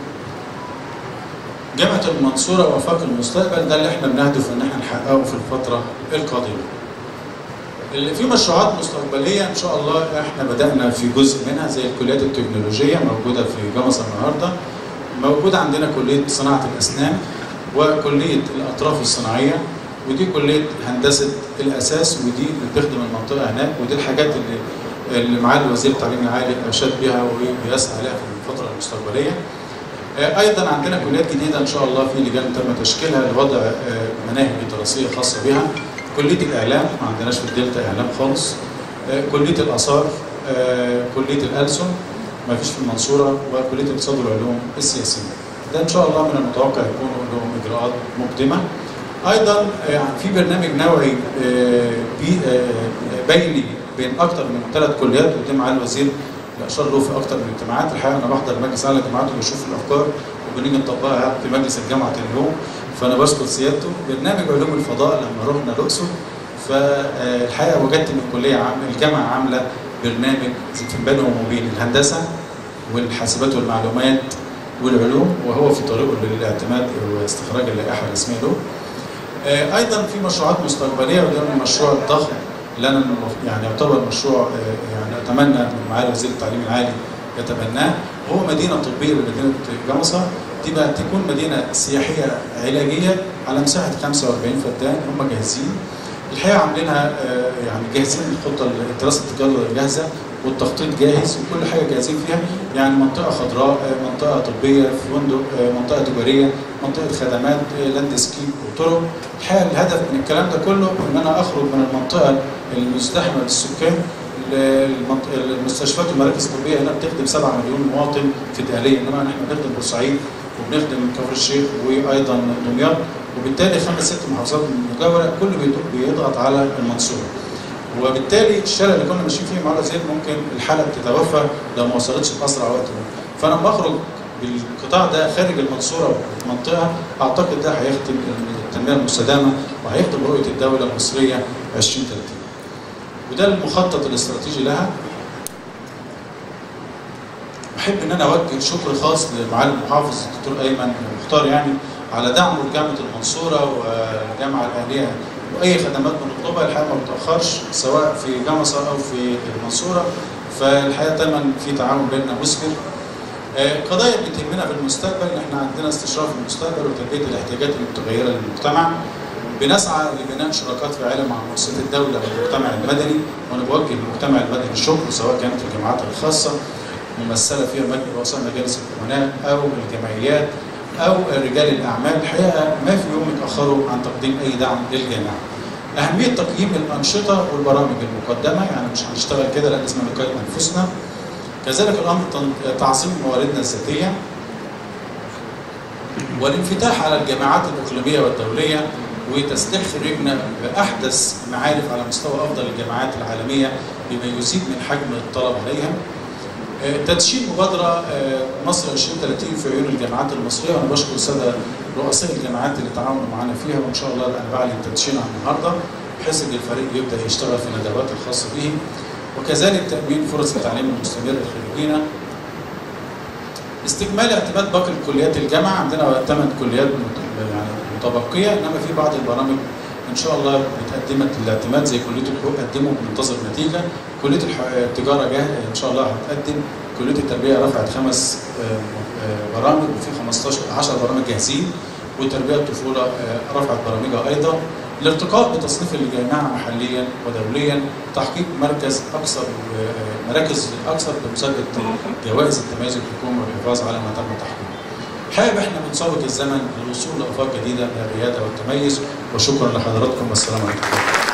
جامعه المنصوره وفاق المستقبل ده اللي احنا بنهدف ان احنا نحققه في الفتره القادمه. اللي في مشروعات مستقبليه ان شاء الله احنا بدانا في جزء منها زي الكليات التكنولوجيه موجوده في جمصه النهارده. موجود عندنا كليه صناعه الاسنان وكليه الاطراف الصناعيه ودي كليه هندسه الاساس ودي بتخدم المنطقه هناك ودي الحاجات اللي اللي معالي وزير التعليم العالي ارشاد بها وبيسعى لها في الفتره المستقبليه. آه، ايضا عندنا كليات جديده ان شاء الله في لجان تم تشكيلها لوضع آه، مناهج دراسيه خاصه بها. كليه الاعلام ما عندناش في الدلتا اعلام خالص. آه، كليه الاثار، آه، كليه الالسن ما فيش في المنصوره وكليه الاقتصاد والعلوم السياسيه. ده ان شاء الله من المتوقع يكونوا لهم اجراءات مقدمه. ايضا آه، في برنامج نوعي آه، بي- آه، بيني بين اكثر من ثلاث كليات قدام معالي الوزير اللي اشار له في اكثر من اجتماعات الحقيقه انا بحضر مجلس اعلى الجامعات وبشوف الافكار وبنيجي نطبقها في مجلس الجامعه اليوم فانا بشكر سيادته برنامج علوم الفضاء لما رحنا الاقصر فالحقيقه وجدت ان الكليه عام الجامعه عامله برنامج في بينهم وبين الهندسه والحاسبات والمعلومات والعلوم وهو في طريقه للاعتماد واستخراج اللائحه الرسميه له. آه، ايضا في مشروعات مستقبليه وده من المشروع الضخم اللي انا يعني يعتبر مشروع آه، يعني اتمنى من معالي وزير التعليم العالي يتبناه هو مدينه طبيه بمدينه جمصه دي بقى تكون مدينه سياحيه علاجيه على مساحه 45 فدان هم جاهزين الحقيقه عاملينها آه، يعني جاهزين الخطه دراسه الجدوى جاهزه والتخطيط جاهز وكل حاجه جاهزين فيها يعني منطقه خضراء آه، منطقه طبيه فندق آه، منطقه تجاريه منطقه خدمات آه، لاند سكيب وطرق الحقيقه الهدف من الكلام ده كله ان انا اخرج من المنطقه المزدحمه بالسكان المنط- المستشفيات والمراكز الطبيه هنا بتخدم 7 مليون مواطن في الدهليه انما احنا بنخدم بورسعيد وبنخدم كفر الشيخ وايضا دمياط وبالتالي خمس ست محافظات مجاوره كل بيدق- بيضغط على المنصوره وبالتالي الشارع اللي كنا ماشيين فيه مع زيد ممكن الحاله بتتوفى لو ما وصلتش في اسرع وقت فانا بخرج بالقطاع ده خارج المنصوره والمنطقه اعتقد ده هيخدم التنميه المستدامه وهيخدم رؤيه الدوله المصريه 2030 وده المخطط الاستراتيجي لها احب ان انا اوجه شكر خاص لمعالي المحافظ الدكتور ايمن مختار يعني على دعمه لجامعه المنصوره والجامعه الاهليه واي خدمات بنطلبها الحقيقه ما بتاخرش سواء في جمصه او في المنصوره فالحقيقه دايما في تعاون بيننا مثمر آه، قضايا بتهمنا في المستقبل ان احنا عندنا استشراف المستقبل وتلبيه الاحتياجات المتغيره للمجتمع بنسعى لبناء شراكات فاعله مع مؤسسات الدوله والمجتمع المدني وانا بوجه للمجتمع المدني الشكر سواء كانت الجامعات الخاصه ممثله فيها مجلس رؤساء مجالس الامناء او الجمعيات او رجال الاعمال الحقيقه ما في يوم يتاخروا عن تقديم اي دعم للجامعه. اهميه تقييم الانشطه والبرامج المقدمه يعني مش هنشتغل كده لا لازم نقيم انفسنا. كذلك الامر تن- تعظيم مواردنا الذاتيه والانفتاح على الجامعات الاقليميه والدوليه وتسليح خريجنا باحدث معارف على مستوى افضل الجامعات العالميه بما يزيد من حجم الطلب عليها. آه، تدشين مبادرة آه، مصر 2030 في عيون الجامعات المصرية وأنا بشكر السادة رؤساء الجامعات اللي تعاونوا معنا فيها وإن شاء الله أنا بعلن تدشينها النهاردة بحيث إن الفريق يبدأ يشتغل في الندوات الخاصة به وكذلك تأمين فرص التعليم المستمر لخريجينا استكمال اعتماد باقي الكليات الجامعة عندنا ثمان كليات مت- يعني متبقية إنما في بعض البرامج إن شاء الله اتقدمت للاعتماد زي كلية الحقوق قدموا بننتظر نتيجة كلية الح- التجارة جاه إن شاء الله هتقدم كلية التربية رفعت خمس آه، آه، برامج وفي 15 10 برامج جاهزين وتربية الطفولة آه، رفعت برامجها أيضا الارتقاء بتصنيف الجامعة محليا ودوليا تحقيق مركز أكثر آه، مراكز أكثر بمسابقة جوائز التميز الحكومي والحفاظ على ما تم تحقيقه. حابب احنا بنسابق الزمن للوصول لآفاق جديدة من الريادة والتميز وشكرا لحضراتكم والسلام عليكم.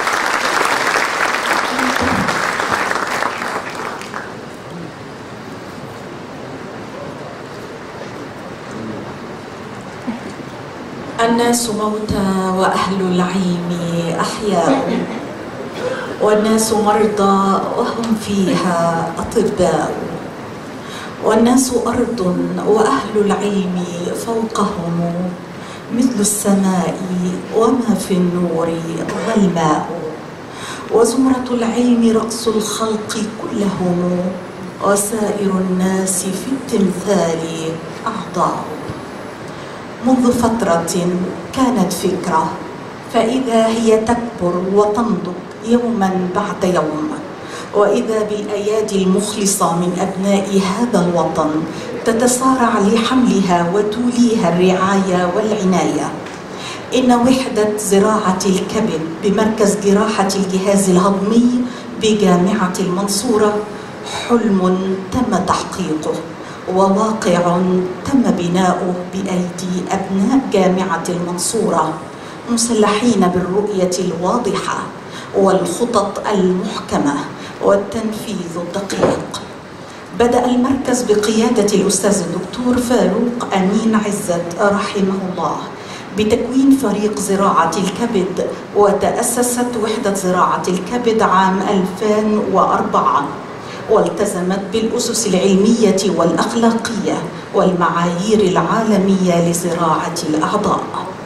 الناس موتى وأهل العيم أحياء والناس مرضى وهم فيها أطباء والناس أرض وأهل العلم فوقهم مثل السماء وما في النور ظلماء وزمرة العلم رأس الخلق كلهم وسائر الناس في التمثال أعضاء منذ فترة كانت فكرة فإذا هي تكبر وتنضج يوما بعد يوم وإذا بالأيادي المخلصة من أبناء هذا الوطن تتسارع لحملها وتوليها الرعاية والعناية إن وحدة زراعة الكبد بمركز جراحة الجهاز الهضمي بجامعة المنصورة حلم تم تحقيقه وواقع تم بناؤه بأيدي أبناء جامعة المنصورة مسلحين بالرؤية الواضحة والخطط المحكمة والتنفيذ الدقيق بدأ المركز بقيادة الأستاذ الدكتور فاروق أمين عزت رحمه الله بتكوين فريق زراعة الكبد وتأسست وحدة زراعة الكبد عام 2004 والتزمت بالأسس العلمية والأخلاقية والمعايير العالمية لزراعة الأعضاء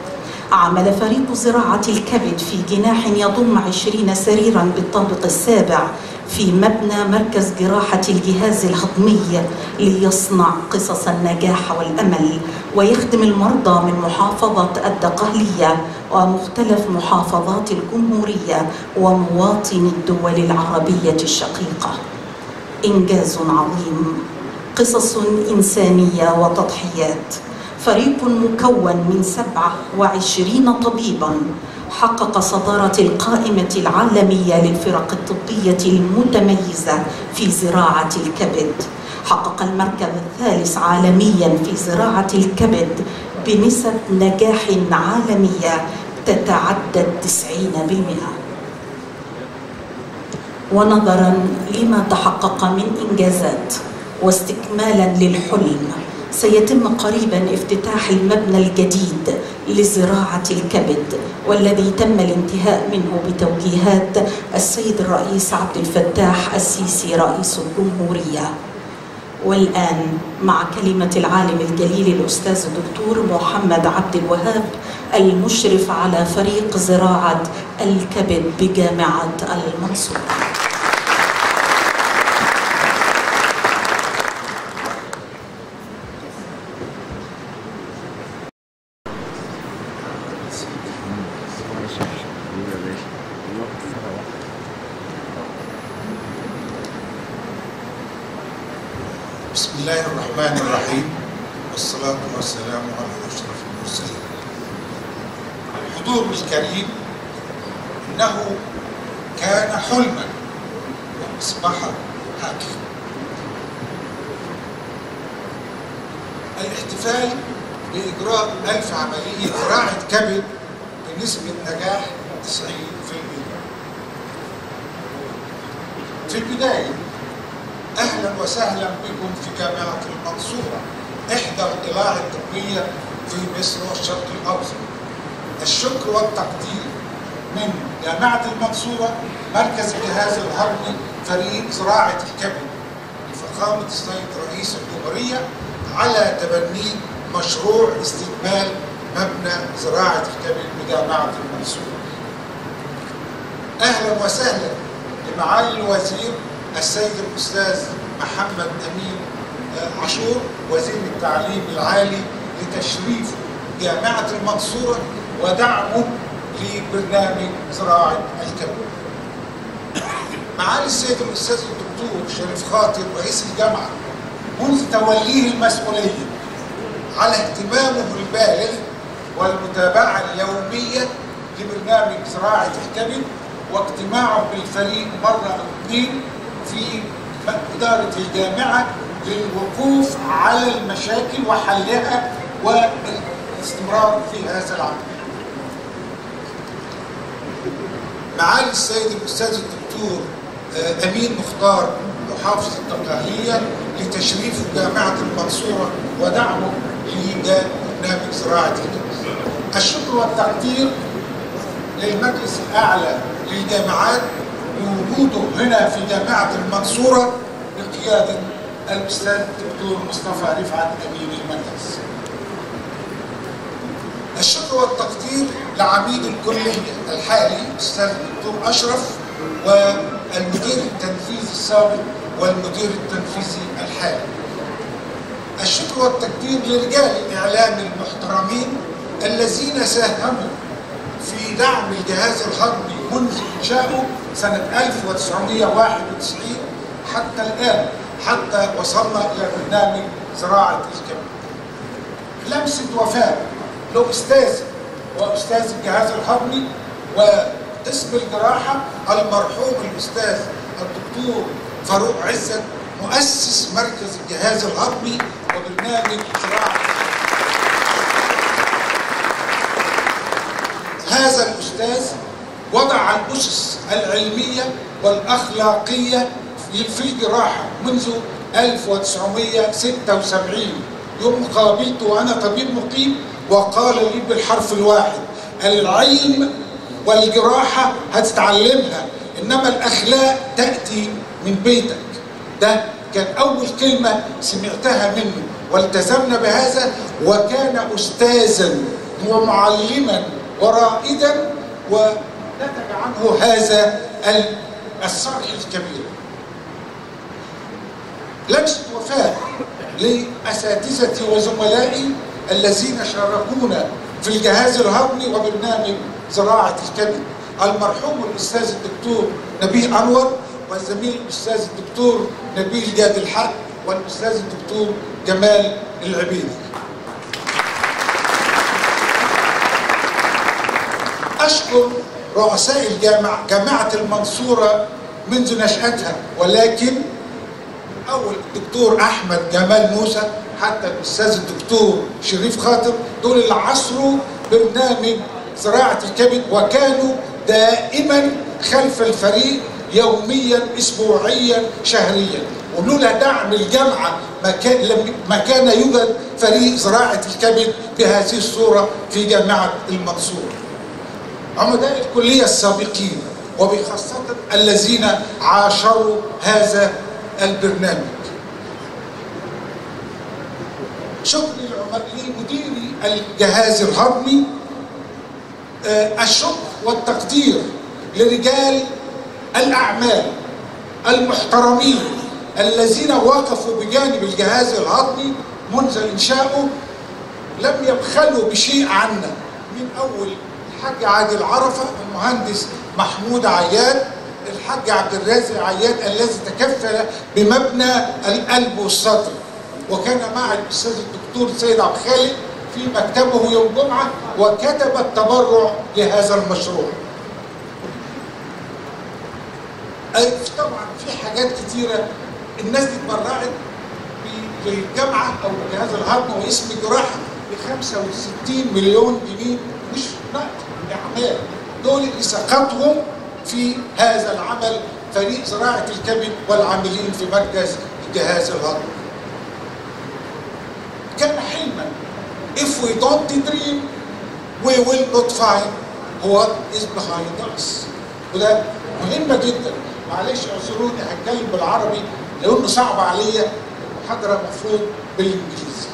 عمل فريق زراعة الكبد في جناح يضم عشرين سريرا بالطابق السابع في مبنى مركز جراحة الجهاز الهضمي ليصنع قصص النجاح والأمل ويخدم المرضى من محافظة الدقهلية ومختلف محافظات الجمهورية ومواطني الدول العربية الشقيقة إنجاز عظيم قصص إنسانية وتضحيات فريق مكون من سبعة وعشرين طبيبا حقق صدارة القائمة العالمية للفرق الطبية المتميزة في زراعة الكبد حقق المركز الثالث عالميا في زراعة الكبد بنسب نجاح عالمية تتعدى التسعين بالمئة ونظرا لما تحقق من إنجازات واستكمالا للحلم سيتم قريبا افتتاح المبنى الجديد لزراعة الكبد والذي تم الانتهاء منه بتوجيهات السيد الرئيس عبد الفتاح السيسي رئيس الجمهورية والآن مع كلمة العالم الجليل الأستاذ الدكتور محمد عبد الوهاب المشرف على فريق زراعة الكبد بجامعة المنصورة بسم الله الرحمن الرحيم والصلاة والسلام على أشرف المرسلين الحضور الكريم إنه كان حلما وأصبح حقيقة الاحتفال بإجراء ألف عملية زراعة كبد بنسبة نجاح 90% في البداية اهلا وسهلا بكم في جامعه المنصوره احدى القلاع الطبيه في مصر والشرق الاوسط. الشكر والتقدير من جامعه المنصوره مركز الجهاز الهضمي فريق زراعه الكبد لفخامه السيد رئيس الجمهوريه على تبني مشروع استكمال مبنى زراعه الكبد بجامعه المنصوره. اهلا وسهلا لمعالي الوزير السيد الاستاذ محمد امين عاشور وزير التعليم العالي لتشريف جامعه المنصوره ودعمه لبرنامج زراعه الكبد. معالي السيد الاستاذ الدكتور شريف خاطر رئيس الجامعه منذ توليه المسؤوليه على اهتمامه البالغ والمتابعه اليوميه لبرنامج زراعه الكبد واجتماعه بالفريق مره او اثنين في إدارة الجامعة للوقوف على المشاكل وحلها والاستمرار في هذا العمل. معالي السيد الأستاذ الدكتور أمين مختار محافظ الدقهلية لتشريف جامعة المنصورة ودعمه لبرنامج زراعة الكبد. الشكر والتقدير للمجلس الأعلى للجامعات بوجوده هنا في جامعة المنصورة بقيادة الأستاذ الدكتور مصطفى رفعت أمين المركز. الشكر والتقدير لعميد الكلية الحالي الأستاذ الدكتور أشرف والمدير التنفيذي السابق والمدير التنفيذي الحالي. الشكر والتقدير لرجال الإعلام المحترمين الذين ساهموا في دعم الجهاز الهضمي منذ إنشائه سنة 1991 حتى الآن حتى وصلنا إلى برنامج زراعة الكبد. لمسة وفاء لأستاذ وأستاذ الجهاز الهضمي وقسم الجراحة المرحوم الأستاذ الدكتور فاروق عزت مؤسس مركز الجهاز الهضمي وبرنامج زراعة هذا الأستاذ وضع الأسس العلمية والأخلاقية في الجراحة منذ 1976 يوم قابلته وأنا طبيب مقيم وقال لي بالحرف الواحد العلم والجراحة هتتعلمها إنما الأخلاق تأتي من بيتك ده كان أول كلمة سمعتها منه والتزمنا بهذا وكان أستاذا ومعلما ورائدا ونتج عنه هذا ال- الصرح الكبير لمسة وفاء لأساتذتي وزملائي الذين شاركونا في الجهاز الهضمي وبرنامج زراعة الكبد المرحوم الأستاذ الدكتور نبيه أنور والزميل الأستاذ الدكتور نبيل جاد الحق والأستاذ الدكتور جمال العبيدي أشكر رؤساء الجامعة جامعة المنصورة منذ نشأتها ولكن اول الدكتور احمد جمال موسى حتى الاستاذ الدكتور شريف خاطر دول اللي عصروا برنامج زراعه الكبد وكانوا دائما خلف الفريق يوميا اسبوعيا شهريا ولولا دعم الجامعه ما كان لم- ما كان يوجد فريق زراعه الكبد بهذه الصوره في جامعه المنصوره. عمداء الكلية السابقين وبخاصة الذين عاشروا هذا البرنامج شكري العمر- لمديري الجهاز الهضمي آه، الشكر والتقدير لرجال الأعمال المحترمين الذين وقفوا بجانب الجهاز الهضمي منذ إنشائه لم يبخلوا بشيء عنا من اول الحاج عادل عرفه المهندس محمود عياد الحاج عبد الرازق عياد الذي تكفل بمبنى القلب والصدر وكان مع الاستاذ الدكتور سيد عبد الخالق في مكتبه يوم جمعه وكتب التبرع لهذا المشروع. أي طبعا في حاجات كتيره الناس دي اتبرعت ب- للجامعه او جهاز الهضم واسم جراحه ب 65 مليون جنيه مش نقد اعمال دول اللي سقطهم في هذا العمل فريق زراعه الكبد والعاملين في مركز جهاز الهضم. كان حلما if we don't dream we will not find what is behind us وده مهمة جدا معلش اعذروني هتكلم بالعربي لانه صعب عليا المحاضرة المفروض بالانجليزي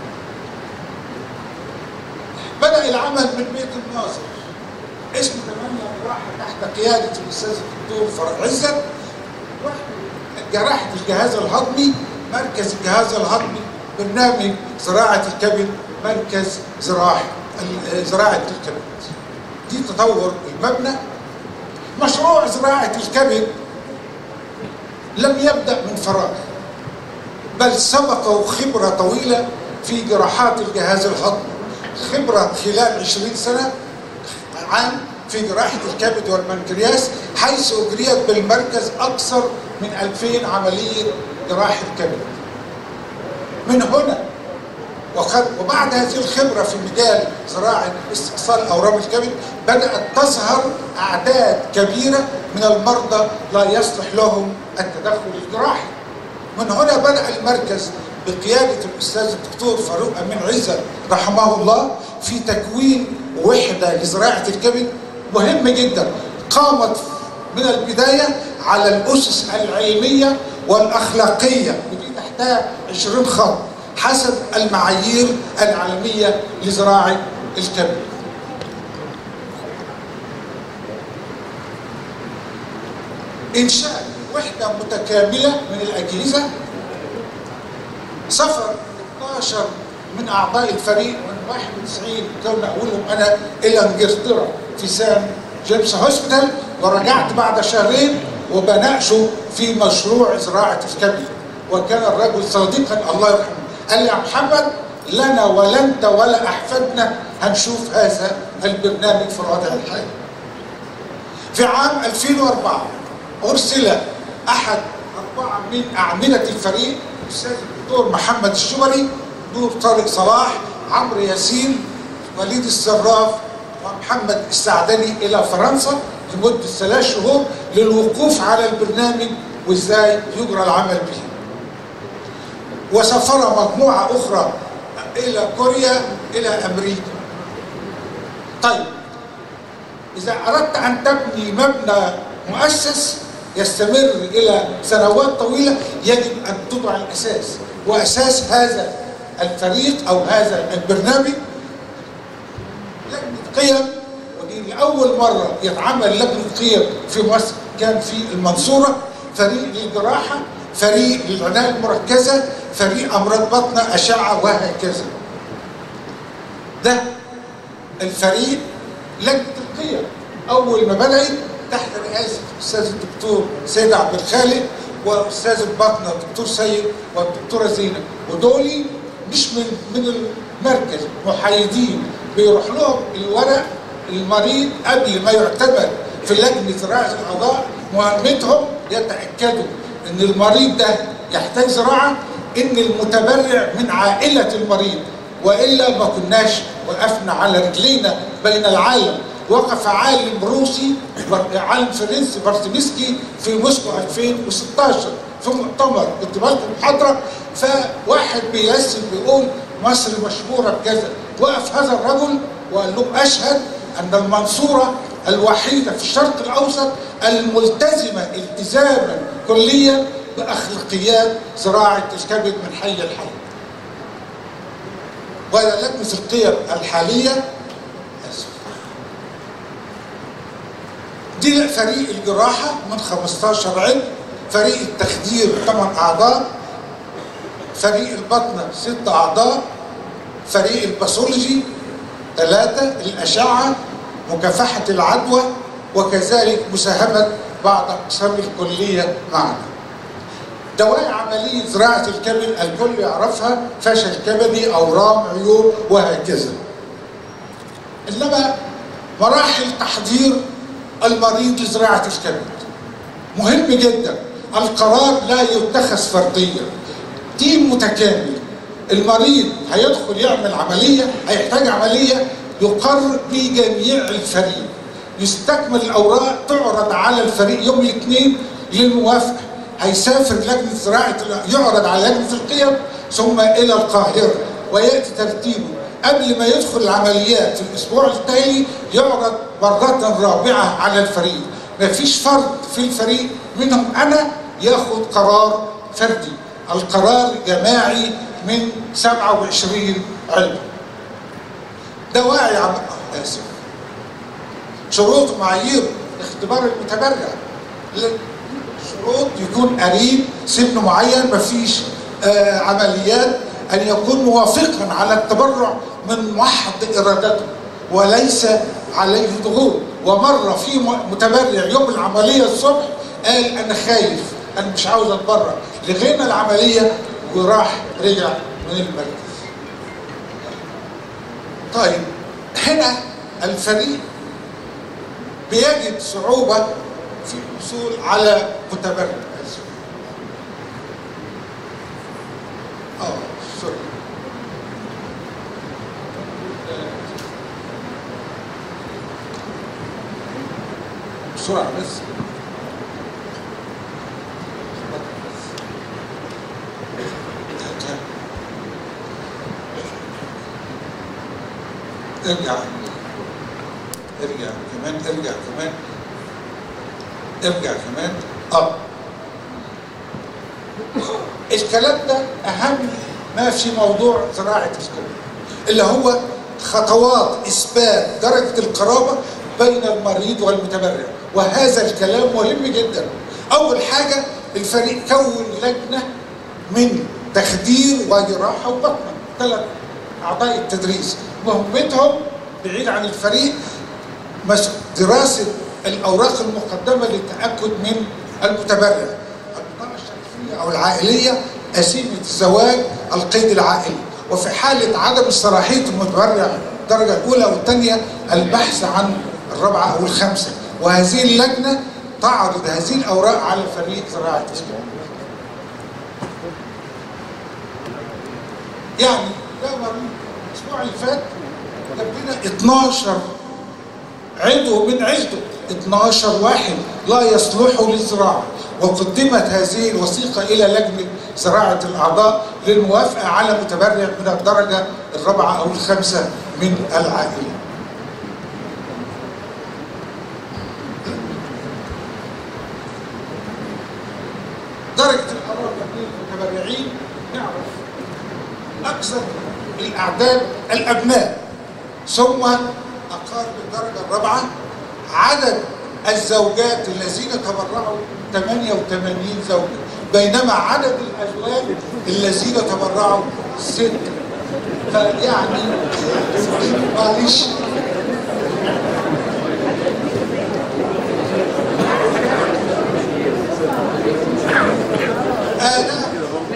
بدأ العمل من بيت الناظر اسم تمنى جراحة تحت قيادة الأستاذ الدكتور فرع عزت جراحة الجهاز الهضمي مركز الجهاز الهضمي برنامج زراعة الكبد مركز زراعة زراعة الكبد دي تطور المبنى مشروع زراعة الكبد لم يبدأ من فراغ بل سبقه خبرة طويلة في جراحات الجهاز الهضمي خبرة خلال 20 سنة عام في جراحة الكبد والبنكرياس حيث أجريت بالمركز أكثر من 2000 عملية جراحة كبد من هنا وقد وبعد هذه الخبرة في مجال زراعة استئصال أورام الكبد بدأت تظهر أعداد كبيرة من المرضى لا يصلح لهم التدخل الجراحي من هنا بدأ المركز بقيادة الأستاذ الدكتور فاروق أمين عزت رحمه الله في تكوين وحدة لزراعة الكبد مهمة جدا قامت من البداية على الأسس العلمية والأخلاقية ودي تحتها 20 خط حسب المعايير العالمية لزراعة الكبد إنشاء وحدة متكاملة من الأجهزة سفر 12 من أعضاء الفريق من 91 كنا أقولهم أنا إلى إنجلترا في سان جيمس هوسبيتال ورجعت بعد شهرين وبناقشه في مشروع زراعة الكبد وكان الرجل صديقا الله يرحمه قال لي يا محمد لنا ولا انت ولا احفادنا هنشوف هذا البرنامج في الوضع الحالي. في عام 2004 ارسل احد اربعه من اعمده الفريق الاستاذ الدكتور محمد الشبري دور طارق صلاح عمرو ياسين وليد الصراف ومحمد السعدني الى فرنسا لمده ثلاث شهور للوقوف على البرنامج وازاي يجرى العمل به. وسافر مجموعة أخرى إلى كوريا إلى أمريكا طيب إذا أردت أن تبني مبنى مؤسس يستمر إلى سنوات طويلة يجب أن تضع الأساس وأساس هذا الفريق أو هذا البرنامج قيم ودي لأول مرة يتعمل لجنة قيم في مصر كان في المنصورة فريق للجراحة فريق للعناية المركزة فريق أمراض بطنة أشعة وهكذا ده الفريق لجنة القيم أول ما بدأت تحت رئاسة الأستاذ الدكتور سيد عبد الخالق وأستاذ البطنة الدكتور سيد والدكتورة زينب ودولي مش من من المركز محايدين بيروح لهم الورق المريض قبل ما يعتمد في لجنة زراعة الأعضاء مهمتهم يتأكدوا إن المريض ده يحتاج زراعة إن المتبرع من عائلة المريض وإلا ما كناش وقفنا على رجلينا بين العالم وقف عالم روسي عالم فرنسي بارتمسكي في موسكو 2016 في مؤتمر كنت بلقي محاضره فواحد بيرسم بيقول مصر مشهوره بكذا وقف هذا الرجل وقال لهم اشهد ان المنصوره الوحيده في الشرق الاوسط الملتزمه التزاما كليا باخلاقيات زراعه الكبد من حي الحي. ولجنه القيم الحاليه آسف. دي فريق الجراحة من 15 علم فريق التخدير 8 أعضاء فريق البطنة 6 أعضاء فريق الباثولوجي ثلاثة الأشعة مكافحة العدوى وكذلك مساهمة بعض أقسام الكلية معنا دواعي عملية زراعة الكبد الكل يعرفها فشل كبدي أورام عيون وهكذا إنما مراحل تحضير المريض لزراعة الكبد مهم جدا القرار لا يتخذ فرديا تيم متكامل المريض هيدخل يعمل عملية هيحتاج عملية يقر بجميع الفريق يستكمل الأوراق تعرض على الفريق يوم الاثنين للموافقة هيسافر لجنة زراعة يعرض على لجنة القيم ثم إلى القاهرة ويأتي ترتيبه قبل ما يدخل العمليات في الاسبوع التالي يعرض مرة رابعة على الفريق مفيش فرد في الفريق منهم انا ياخد قرار فردي القرار جماعي من 27 علم دواعي عم اسف شروط معايير اختبار المتبرع شروط يكون قريب سن معين مفيش آه عمليات أن يكون موافقا على التبرع من محض إرادته وليس عليه ضغوط ومرة في متبرع يوم العملية الصبح قال أنا خايف أنا مش عاوز أتبرع لغينا العملية وراح رجع من المركز طيب هنا الفريق بيجد صعوبة في الحصول على متبرع اه سوري بسرعة بس ارجع ارجع كمان ارجع كمان ارجع كمان اه الكلام ده اهم ما في موضوع زراعه الكلام اللي هو خطوات اثبات درجه القرابه بين المريض والمتبرع وهذا الكلام مهم جدا اول حاجه الفريق كون لجنه من تخدير وجراحه وبطنه ثلاث اعضاء التدريس مهمتهم بعيد عن الفريق دراسه الاوراق المقدمه للتاكد من المتبرع البطاقه الشخصيه او العائليه قسيمه الزواج القيد العائلي وفي حاله عدم صلاحيه المتبرع الدرجه الاولى والثانيه البحث عن الرابعه او الخامسه وهذه اللجنه تعرض هذه الاوراق على فريق زراعه الاسلام يعني ده مريض الاسبوع اللي فات جاب لنا 12 عضو من عيلته 12 واحد لا يصلحوا للزراعه وقدمت هذه الوثيقه الى لجنه زراعه الاعضاء للموافقه على متبرع من الدرجه الرابعه او الخامسه من العائله. درجه الحراره بين المتبرعين نعرف اكثر الاعداد الابناء ثم أقار بالدرجة الرابعة عدد الزوجات الذين تبرعوا 88 زوجة بينما عدد الأزواج الذين تبرعوا ستة فيعني معلش أنا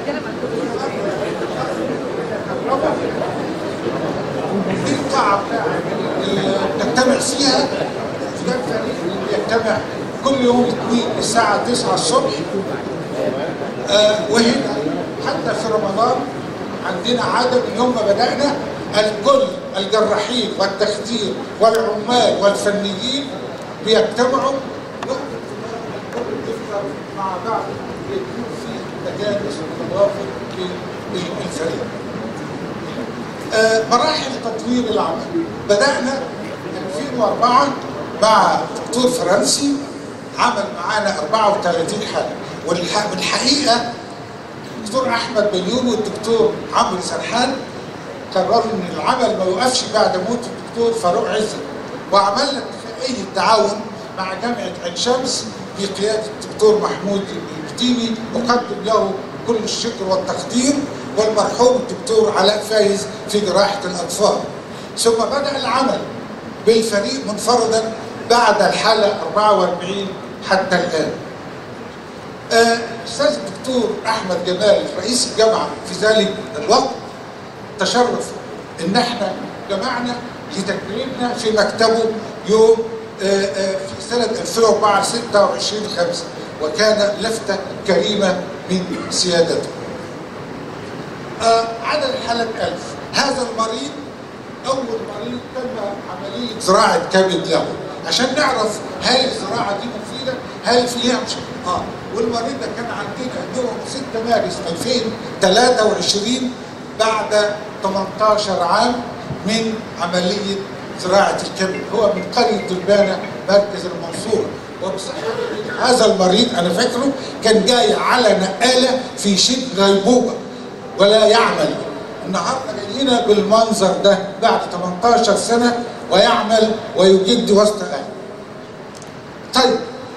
دي القاعة اللي بنجتمع فيها ده الفريق اللي بيجتمع كل يوم اثنين الساعة 9 الصبح آه وهنا حتى في رمضان عندنا عادة من يوم ما بدأنا الكل الجراحين والتخدير والعمال والفنيين بيجتمعوا وقت الإفطار مع بعض يكون في تجانس وتوافق للفريق. آه، مراحل تطوير العمل بدأنا 2004 مع دكتور فرنسي عمل معانا 34 حالة والح- والحقيقة الدكتور أحمد بليون والدكتور عمرو سرحان قرروا إن العمل ما يوقفش بعد موت الدكتور فاروق عزت وعملنا اتفاقية تعاون مع جامعة عين شمس بقيادة الدكتور محمود البتيني أقدم له كل الشكر والتقدير والمرحوم الدكتور علاء فايز في جراحة الأطفال ثم بدأ العمل بالفريق منفردا بعد الحالة 44 حتى الآن آه، الأستاذ الدكتور أحمد جمال رئيس الجامعة في ذلك الوقت تشرف إن احنا جمعنا لتكريمنا في مكتبه يوم آه، آه، في سنة 2004 26 5 وكان لفتة كريمة من سيادته. آه، عدد الحالات 1000 هذا المريض أول مريض تم عملية زراعة كبد له عشان نعرف هل الزراعة دي مفيدة؟ هل فيها مش اه والمريض ده كان عندنا يوم 6 مارس 2023 بعد 18 عام من عملية زراعة الكبد هو من قرية البانة مركز المنصورة وبصحة هذا المريض أنا فاكره كان جاي على نقالة في شبه غيبوبة ولا يعمل النهارده جاي لنا بالمنظر ده بعد 18 سنة ويعمل ويجد وسط أهله طيب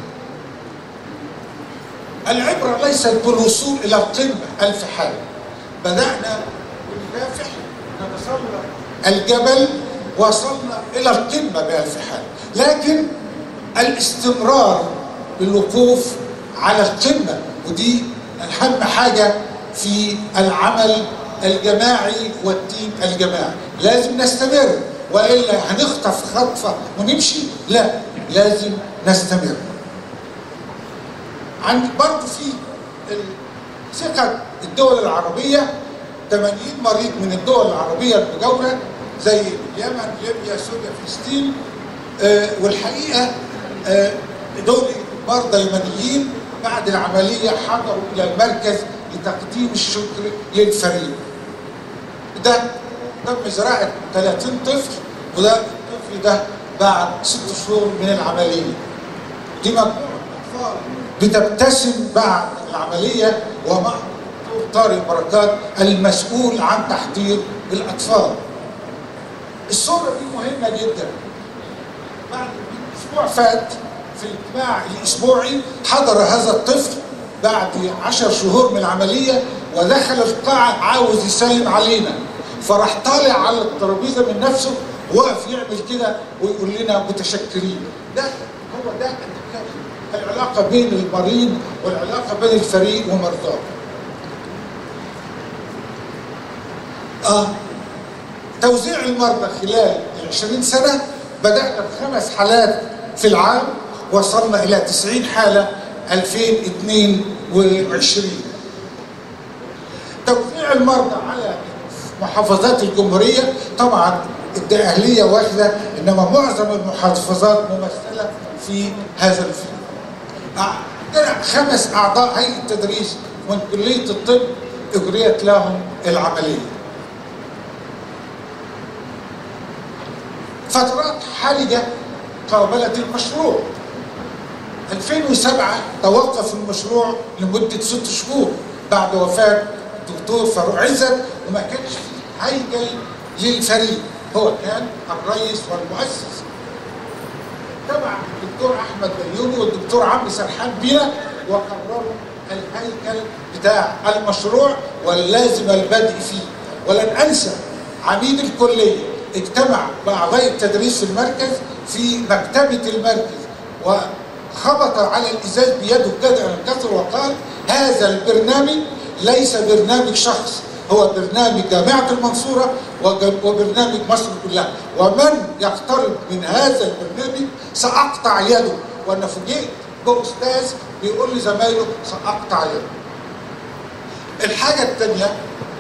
العبرة ليست بالوصول إلى القمة ألف حالة بدأنا بالكافح نتسلق الجبل وصلنا إلى القمة بألف حالة لكن الاستمرار بالوقوف على القمة ودي أهم حاجة في العمل الجماعي والتيم الجماعي لازم نستمر وإلا هنخطف خطفة ونمشي لا لازم نستمر عند برضه في ثقة الدول العربية 80 مريض من الدول العربية المجاورة زي اليمن ليبيا سوريا فلسطين آه والحقيقة آه دول مرضى يمنيين بعد العملية حضروا إلى المركز لتقديم الشكر للفريق ده تم زراعة 30 طفل وده الطفل ده بعد ست شهور من العملية دي مجموعة أطفال بتبتسم بعد العملية ومع الدكتور طارق بركات المسؤول عن تحضير الأطفال الصورة دي مهمة جدا بعد أسبوع فات في الاجتماع الأسبوعي حضر هذا الطفل بعد عشر شهور من العملية ودخل القاعة عاوز يسلم علينا فراح طالع على الترابيزة من نفسه وقف يعمل كده ويقول لنا متشكرين ده هو ده التكافؤ العلاقة بين المريض والعلاقة بين الفريق ومرضاه آه. توزيع المرضى خلال العشرين سنة بدأنا بخمس حالات في العام وصلنا إلى 90 حالة 2022 توزيع المرضى على محافظات الجمهورية طبعا الدقهلية واحدة إنما معظم المحافظات ممثلة في هذا الفيلم عندنا خمس أعضاء هيئة التدريس من كلية الطب أجريت لهم العملية فترات حرجة قابلت المشروع 2007 توقف المشروع لمدة ست شهور بعد وفاة الدكتور فاروق عزت وما كانش فيه هيكل للفريق هو كان الرئيس والمؤسس تبع الدكتور احمد بيومي والدكتور عمرو سرحان بينا وقرروا الهيكل بتاع المشروع واللازم البدء فيه ولن انسى عميد الكليه اجتمع باعضاء التدريس في المركز في مكتبه المركز وخبط على الازاز بيده كده كسر وقال هذا البرنامج ليس برنامج شخص هو برنامج جامعة المنصورة وج- وبرنامج مصر كلها ومن يقترب من هذا البرنامج سأقطع يده وأنا فوجئت بأستاذ بيقول لزمايله سأقطع يده الحاجة الثانية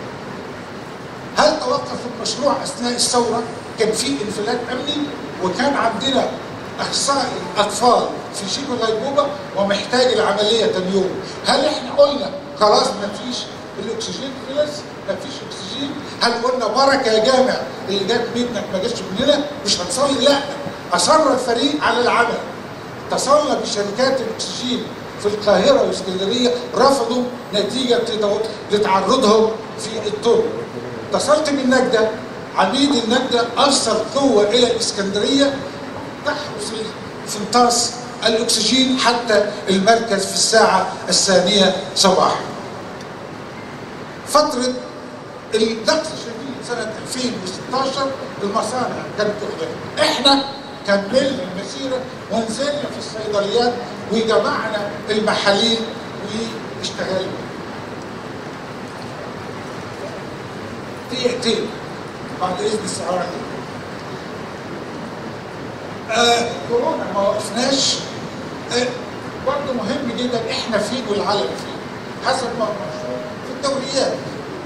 هل توقف المشروع أثناء الثورة؟ كان في انفلات أمني وكان عندنا أخصائي أطفال في شبه غيبوبة ومحتاج العملية تاني يوم هل إحنا قلنا خلاص مفيش الأكسجين خلص مفيش أكسجين هل قلنا بركة يا جامع اللي جت منك ما جاتش من هنا مش هتصلي لا أصر الفريق على العمل اتصلنا بشركات الاكسجين في القاهره واسكندريه رفضوا نتيجه لتو- لتعرضهم في الطرق. اتصلت بالنجده عميد النجده ارسل قوه الى الاسكندريه تحرس فنطاس الاكسجين حتى المركز في الساعه الثانيه صباحا. فتره النقص الشديد سنه 2016 المصانع كانت تخدم احنا كملنا المسيره ونزلنا في الصيدليات وجمعنا المحاليل واشتغلنا دقيقتين بعد اذن السعادة آه كورونا ما وقفناش آه برضه مهم جدا احنا فين والعالم فين حسب ما هو مشهور في الدوريات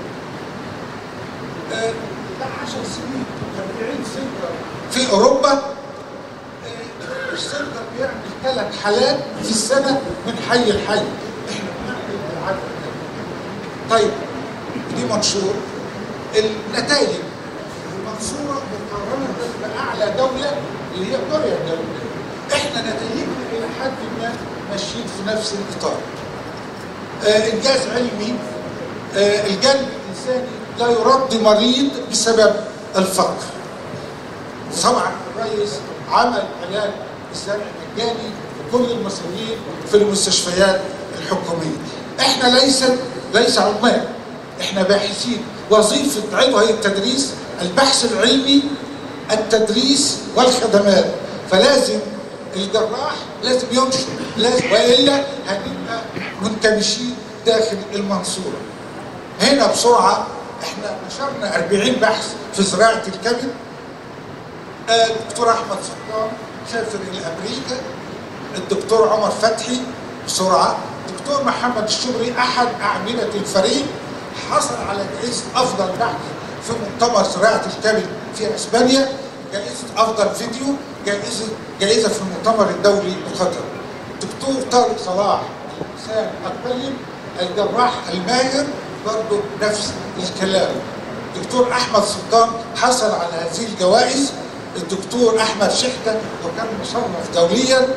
آه، ده 10 سنين 40 سنه في اوروبا آه، السنتر بيعمل ثلاث حالات في السنه من حي لحي احنا بنعمل العدد ده طيب دي منشور النتائج المنصوره مقارنه باعلى دوله اللي هي كوريا الجنوبيه احنا نتائجنا الى حد ما ماشيين في نفس الاطار آه، انجاز علمي آه، الجانب الانساني لا يرد مريض بسبب الفقر طبعا الرئيس عمل علاج الزرع مجاني لكل المصريين في المستشفيات الحكوميه احنا ليس ليس عمال احنا باحثين وظيفه عضو هيئه التدريس البحث العلمي التدريس والخدمات فلازم الجراح لازم ينشر لازم والا هنبقى منكمشين داخل المنصوره هنا بسرعه احنا نشرنا 40 بحث في زراعه الكبد آه، الدكتور احمد سلطان سافر الى امريكا الدكتور عمر فتحي بسرعه الدكتور محمد الشبري احد اعمده الفريق حصل على جائزه افضل بحث في مؤتمر زراعه الكبد في اسبانيا جائزه افضل فيديو جائزه جائزه في المؤتمر الدولي بقطر الدكتور طارق صلاح الانسان الطيب الجراح الماهر برضه نفس الكلام الدكتور احمد سلطان حصل على هذه الجوائز الدكتور احمد شحته وكان مصنف دوليا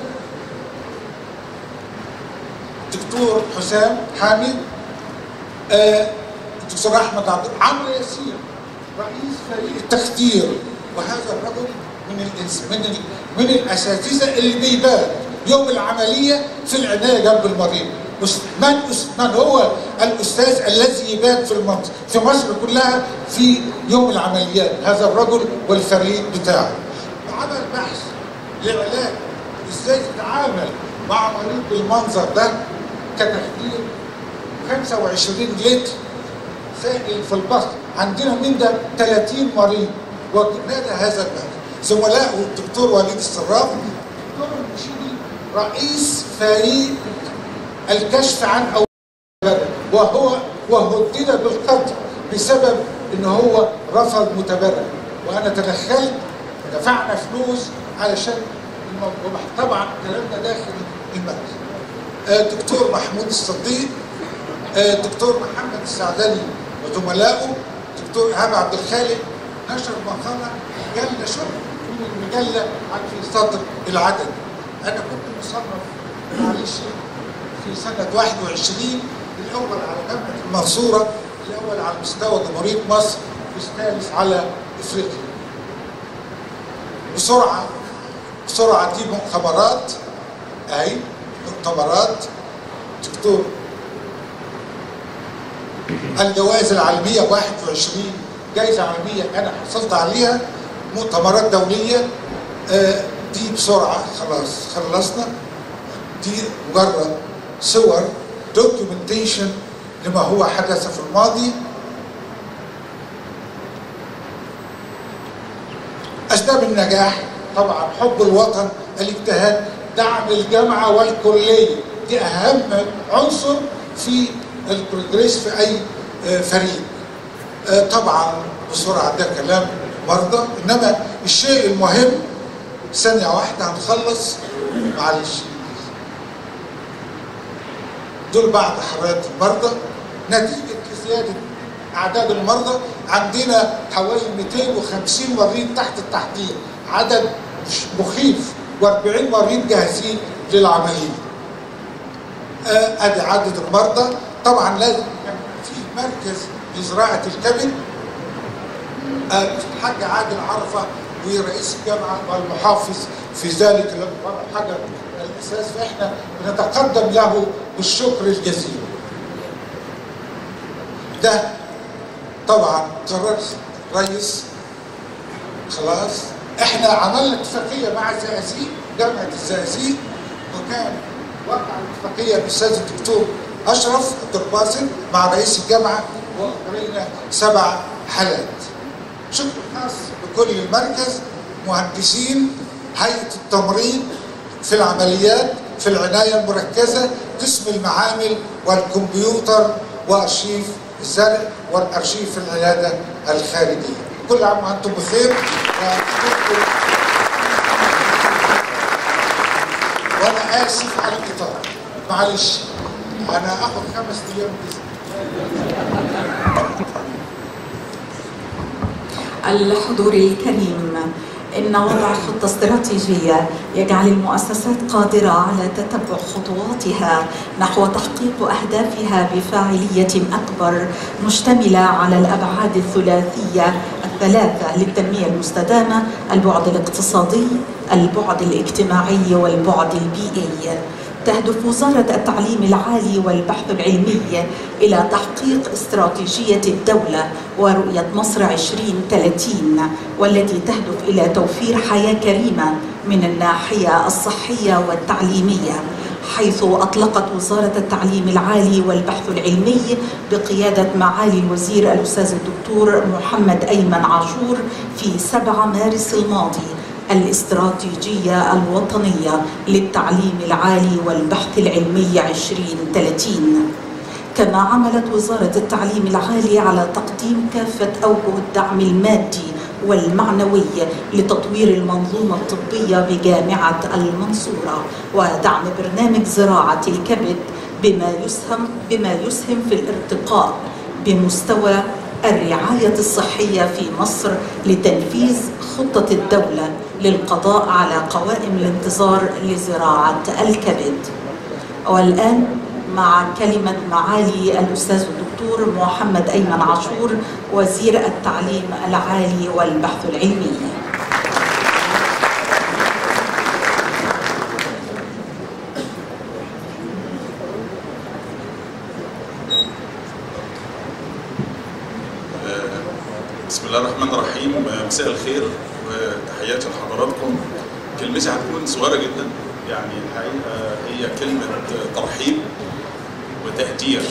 الدكتور حسام حامد آه، الدكتور احمد عبد عمرو ياسين رئيس فريق التخدير وهذا الرجل من الإنس من ال... من الاساتذه اللي بيبان يوم العمليه في العنايه جنب المريض أس- من أس- من هو الاستاذ الذي يبات في المنطقه في مصر كلها في يوم العمليات هذا الرجل والفريق بتاعه عمل بحث لعلاج ازاي تتعامل مع مريض بالمنظر ده كتخدير 25 لتر سائل في البطن عندنا من ده 30 مريض ونادى هذا البحث زملائه الدكتور وليد الصراف الدكتور المشيري رئيس فريق الكشف عن أولاد البلد وهو وهدد بالقتل بسبب ان هو رفض متبرع وانا تدخلت ودفعنا فلوس علشان الموضوع طبعا الكلام ده داخل المركز آه، دكتور محمود الصديق آه، دكتور محمد السعدلي وزملائه دكتور ايهاب عبد الخالق نشر مقاله مجله شهر من المجله عن في صدر العدد انا كنت مصنف معلش في سنه 21 الاول على جامعه المنصوره الاول على مستوى جمهوريه مصر والثالث على افريقيا بسرعه بسرعه دي مؤتمرات اهي مؤتمرات دكتور الجوائز العالمية 21 جائزة عالمية أنا حصلت عليها مؤتمرات دولية آه، دي بسرعة خلاص خلصنا دي مجرد صور دوكيومنتيشن لما هو حدث في الماضي أسباب النجاح طبعا حب الوطن الاجتهاد دعم الجامعة والكلية دي أهم عنصر في البروجريس في أي آه، فريق آه، طبعا بسرعة ده كلام مرضى إنما الشيء المهم ثانية واحدة هنخلص معلش دول بعض حالات المرضى نتيجة زيادة أعداد المرضى عندنا حوالي 250 مريض تحت التحضير عدد مخيف و40 مريض جاهزين للعملية آه، ادي عدد المرضى طبعا لازم يكون في مركز لزراعه الكبد آه، الحاج عادل عرفه ورئيس الجامعه والمحافظ في ذلك حاجه الاساس فاحنا بنتقدم له بالشكر الجزيل. ده طبعا قرار رئيس خلاص احنا عملنا اتفاقيه مع الزقازيق جامعه الزقازيق وكان وقع الاتفاقيه بالاستاذ الدكتور اشرف الدرباسل مع رئيس الجامعه واجرينا سبع حالات. شكر خاص لكل المركز مهندسين هيئه التمريض في العمليات في العنايه المركزه قسم المعامل والكمبيوتر وارشيف الزرع والارشيف العياده الخارجيه. كل عام وانتم بخير وأشكركم. وانا اسف على الاطاله معلش انا اخذ خمس ايام بإذن الحضور الكريم إن وضع خطة استراتيجية يجعل المؤسسات قادرة على تتبع خطواتها نحو تحقيق أهدافها بفاعلية أكبر مشتملة على الأبعاد الثلاثية الثلاثة للتنمية المستدامة البعد الاقتصادي البعد الاجتماعي والبعد البيئي تهدف وزارة التعليم العالي والبحث العلمي إلى تحقيق استراتيجية الدولة ورؤية مصر 2030 والتي تهدف إلى توفير حياة كريمة من الناحية الصحية والتعليمية حيث أطلقت وزارة التعليم العالي والبحث العلمي بقيادة معالي الوزير الأستاذ الدكتور محمد أيمن عاشور في 7 مارس الماضي الاستراتيجية الوطنية للتعليم العالي والبحث العلمي 2030 كما عملت وزارة التعليم العالي على تقديم كافة أوجه الدعم المادي والمعنوي لتطوير المنظومة الطبية بجامعة المنصورة ودعم برنامج زراعة الكبد بما يسهم بما يسهم في الارتقاء بمستوى الرعاية الصحية في مصر لتنفيذ خطة الدولة للقضاء على قوائم الانتظار لزراعة الكبد والآن مع كلمة معالي الأستاذ الدكتور محمد أيمن عاشور وزير التعليم العالي والبحث العلمي بسم الله الرحمن الرحيم مساء الخير وتحياتي لحضراتكم كلمتي هتكون صغيره جدا يعني الحقيقه هي كلمه ترحيب وتقدير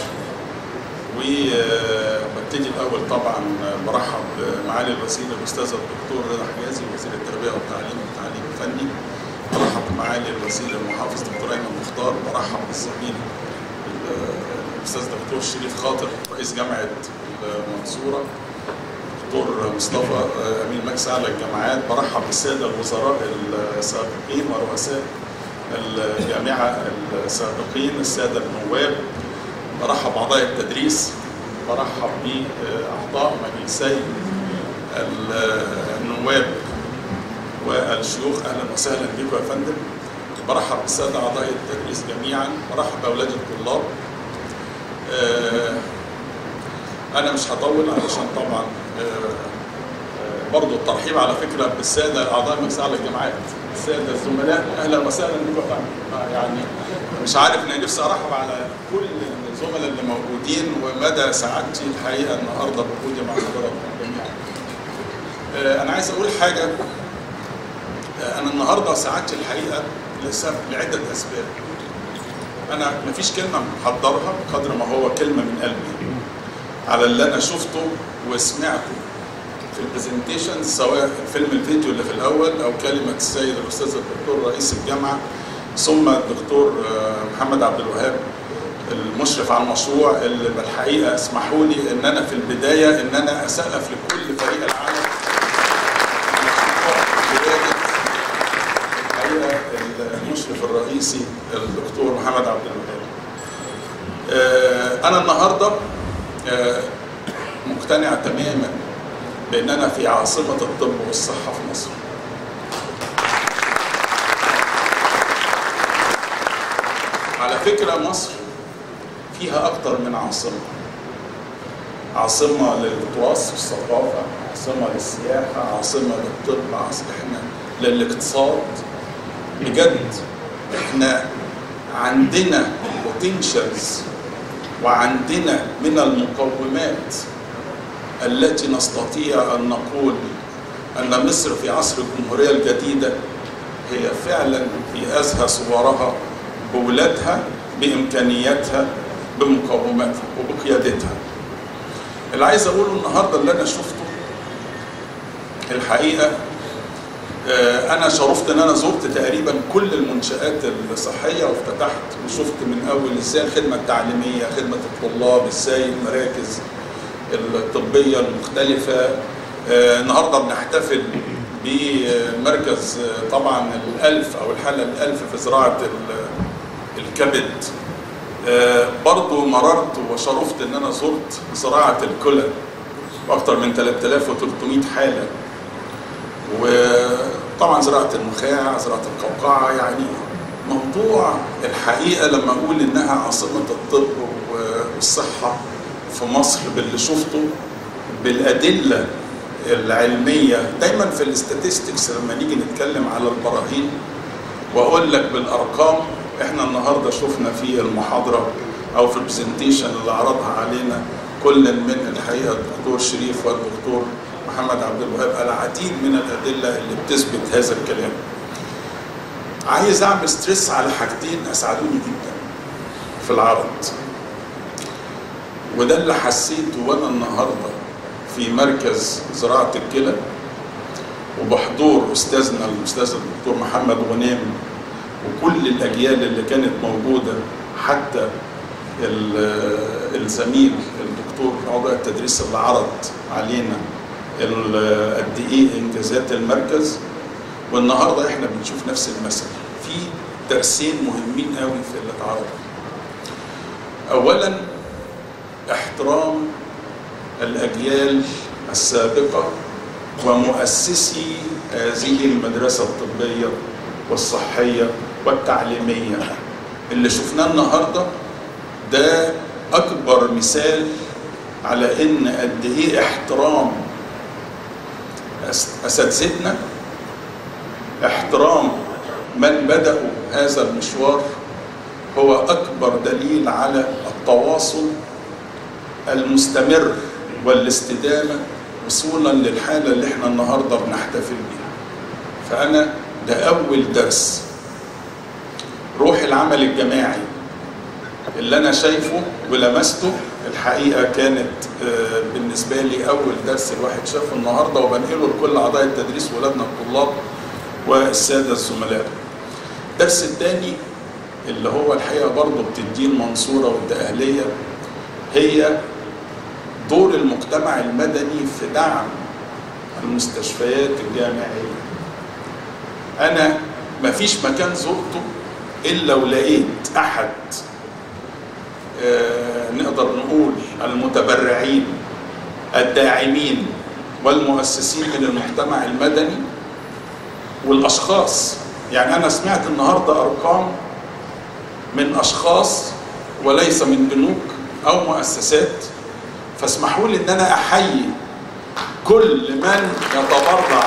وببتدي الاول طبعا برحب بمعالي الوزير الاستاذ الدكتور رضا حجازي وزير التربيه والتعليم والتعليم الفني برحب بمعالي الوزير المحافظ دكتور ايمن مختار برحب بالزميل الاستاذ دكتور شريف خاطر رئيس جامعه المنصوره دكتور مصطفى امين مجلس اعلى الجامعات برحب بالساده الوزراء السابقين ورؤساء الجامعه السابقين الساده النواب برحب باعضاء التدريس برحب باعضاء مجلسي النواب والشيوخ اهلا وسهلا بكم يا فندم برحب بالساده اعضاء التدريس جميعا برحب باولاد الطلاب انا مش هطول علشان طبعا برضه الترحيب على فكره بالساده اعضاء مجلس اعلى الجامعات الساده الزملاء اهلا وسهلا بكم آه، يعني مش عارف انا نفسي ارحب على كل الزملاء اللي موجودين ومدى سعادتي الحقيقه النهارده بوجودي مع حضراتكم جميعا. آه، انا عايز اقول حاجه آه، انا النهارده سعادتي الحقيقه لسبب لعده اسباب. انا مفيش كلمه محضرها قدر ما هو كلمه من قلبي على اللي انا شفته وسمعته في البرزنتيشن سواء فيلم الفيديو اللي في الاول او كلمه السيد الاستاذ الدكتور رئيس الجامعه ثم الدكتور آه، محمد عبد الوهاب المشرف على المشروع اللي بالحقيقه اسمحوا لي ان انا في البدايه ان انا اسقف لكل فريق العمل بقيادة الحقيقه المشرف الرئيسي الدكتور محمد عبد الوهاب. آه، انا النهارده آه، مقتنع تماما باننا في عاصمه الطب والصحه في مصر. على فكره مصر فيها اكتر من عاصمه. عاصمه للتراث والثقافه، عاصمه للسياحه، عاصمه للطب، عاصمه احنا للاقتصاد. بجد احنا عندنا بوتنشالز وعندنا من المقومات التي نستطيع ان نقول ان مصر في عصر الجمهوريه الجديده هي فعلا في ازهى صورها بولادها بامكانياتها بمقوماتها وبقيادتها. اللي عايز اقوله النهارده اللي انا شفته الحقيقه آه، انا شرفت ان انا زرت تقريبا كل المنشات الصحيه وافتتحت وشفت من اول ازاي الخدمه التعليميه خدمه الطلاب ازاي المراكز الطبيه المختلفه آه، النهارده بنحتفل بمركز آه، طبعا الالف او الحاله الالف في زراعه ال- الكبد آه، برضو مررت وشرفت ان انا زرت زراعه الكلى واكثر من 3300 حاله وطبعا زراعه النخاع زراعه القوقعه يعني موضوع الحقيقه لما اقول انها عاصمه الطب والصحه في مصر باللي شفته بالادله العلميه دايما في الاستاتستكس لما نيجي نتكلم على البراهين واقول لك بالارقام احنا النهارده شفنا في المحاضره او في البرزنتيشن اللي عرضها علينا كل من الحقيقه الدكتور شريف والدكتور محمد عبد الوهاب العديد من الادله اللي بتثبت هذا الكلام. عايز اعمل ستريس على حاجتين اسعدوني جدا في العرض. وده اللي حسيته وانا النهارده في مركز زراعه الكلى وبحضور استاذنا الاستاذ الدكتور محمد غنيم وكل الاجيال اللي كانت موجوده حتى ال- الزميل الدكتور عضو التدريس اللي عرض علينا ال- قد ايه انجازات المركز والنهارده احنا بنشوف نفس المثل في درسين مهمين قوي في اللي اتعرض اولا احترام الاجيال السابقه ومؤسسي هذه المدرسه الطبيه والصحيه والتعليميه اللي شفناه النهارده ده اكبر مثال على ان قد ايه احترام أس- اساتذتنا احترام من بداوا هذا المشوار هو اكبر دليل على التواصل المستمر والاستدامه وصولا للحاله اللي احنا النهارده بنحتفل بيها. فانا ده اول درس روح العمل الجماعي اللي انا شايفه ولمسته الحقيقه كانت آه، بالنسبه لي اول درس الواحد شافه النهارده وبنقله لكل اعضاء التدريس ولادنا الطلاب والساده الزملاء. الدرس الثاني اللي هو الحقيقه برضه بتديه المنصوره والتاهليه هي دور المجتمع المدني في دعم المستشفيات الجامعيه. انا مفيش مكان زرته الا ولقيت احد آه، نقدر نقول المتبرعين الداعمين والمؤسسين من المجتمع المدني والاشخاص يعني انا سمعت النهارده ارقام من اشخاص وليس من بنوك او مؤسسات فاسمحوا لي ان انا احيي كل من يتبرع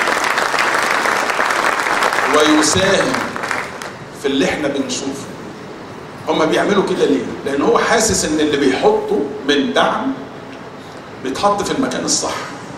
ويساهم في اللي احنا بنشوفه هم بيعملوا كده ليه؟ لان هو حاسس ان اللي بيحطه من دعم بيتحط في المكان الصح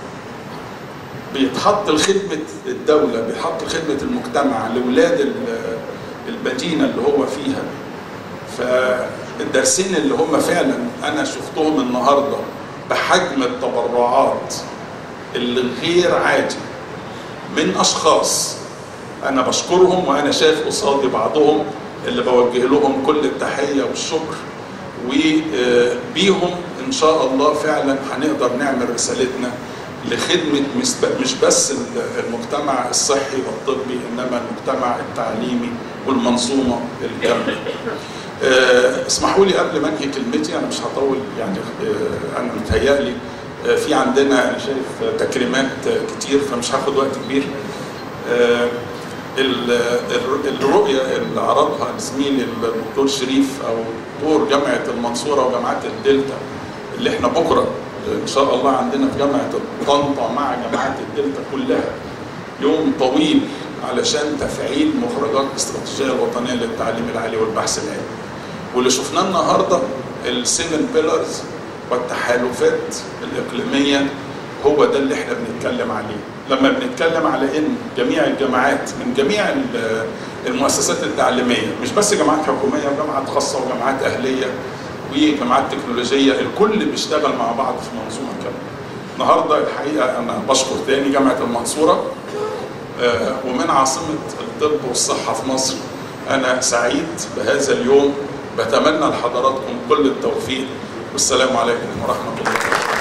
بيتحط لخدمة الدولة بيتحط لخدمة المجتمع لولاد ال- المدينة اللي هو فيها فالدرسين اللي هم فعلا أنا شفتهم النهاردة بحجم التبرعات اللي غير عادي من أشخاص أنا بشكرهم وأنا شايف قصادي بعضهم اللي بوجه لهم كل التحية والشكر وبيهم إن شاء الله فعلا هنقدر نعمل رسالتنا لخدمة مش ب- مش بس المجتمع الصحي والطبي إنما المجتمع التعليمي والمنظومة الكاملة آه، اسمحوا لي قبل ما انهي كلمتي انا مش هطول يعني آه، انا متهيألي آه، في عندنا انا شايف تكريمات آه، كتير فمش هاخد وقت كبير آه، ال- ال- الرؤية اللي عرضها زميلي الدكتور شريف أو دور جامعة المنصورة وجامعات الدلتا اللي احنا بكرة إن شاء الله عندنا في جامعة طنطا مع جامعات الدلتا كلها يوم طويل علشان تفعيل مخرجات الاستراتيجية الوطنية للتعليم العالي والبحث العلمي واللي شفناه النهارده السيفن بيلرز والتحالفات الإقليمية هو ده اللي احنا بنتكلم عليه لما بنتكلم على ان جميع الجامعات من جميع ال- المؤسسات التعليميه مش بس جامعات حكوميه وجامعات خاصه وجامعات اهليه وجامعات تكنولوجيه الكل بيشتغل مع بعض في منظومه كامله النهارده الحقيقه انا بشكر تاني جامعه المنصوره آه، ومن عاصمه الطب والصحه في مصر انا سعيد بهذا اليوم بتمنى لحضراتكم كل التوفيق والسلام عليكم ورحمه الله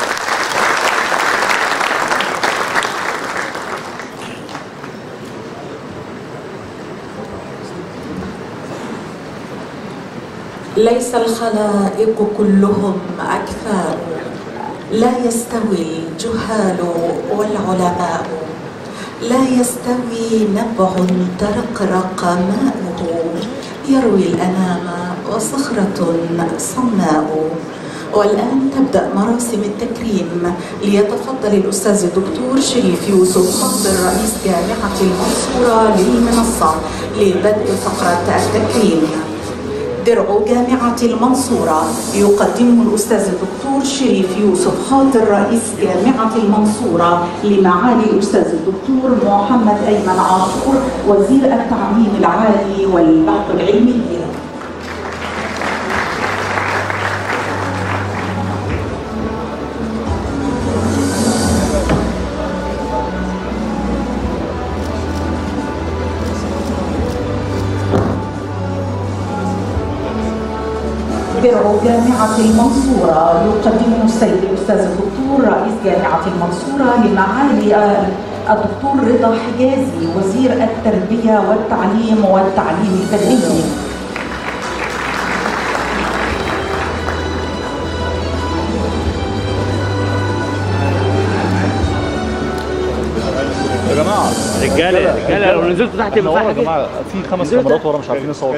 ليس الخلائق كلهم أكفاء لا يستوي الجهال والعلماء لا يستوي نبع ترقرق ماؤه يروي الأنام وصخرة صماء والآن تبدأ مراسم التكريم ليتفضل الأستاذ الدكتور شريف يوسف خضر رئيس جامعة المنصورة للمنصة لبدء فقرة التكريم درع جامعة المنصورة يقدمه الأستاذ الدكتور شريف يوسف خاطر رئيس جامعة المنصورة لمعالي الأستاذ الدكتور محمد أيمن عاشور وزير التعليم العالي والبحث العلمي درع جامعة المنصورة يقدمه السيد الأستاذ الدكتور رئيس جامعة المنصورة لمعالي آه، الدكتور رضا حجازي وزير التربية والتعليم والتعليم البدني يا جماعه رجاله رجاله لو نزلتوا تحت احنا ورا المساحه يا دي جماعه في خمس كاميرات ورا مش عارفين نصور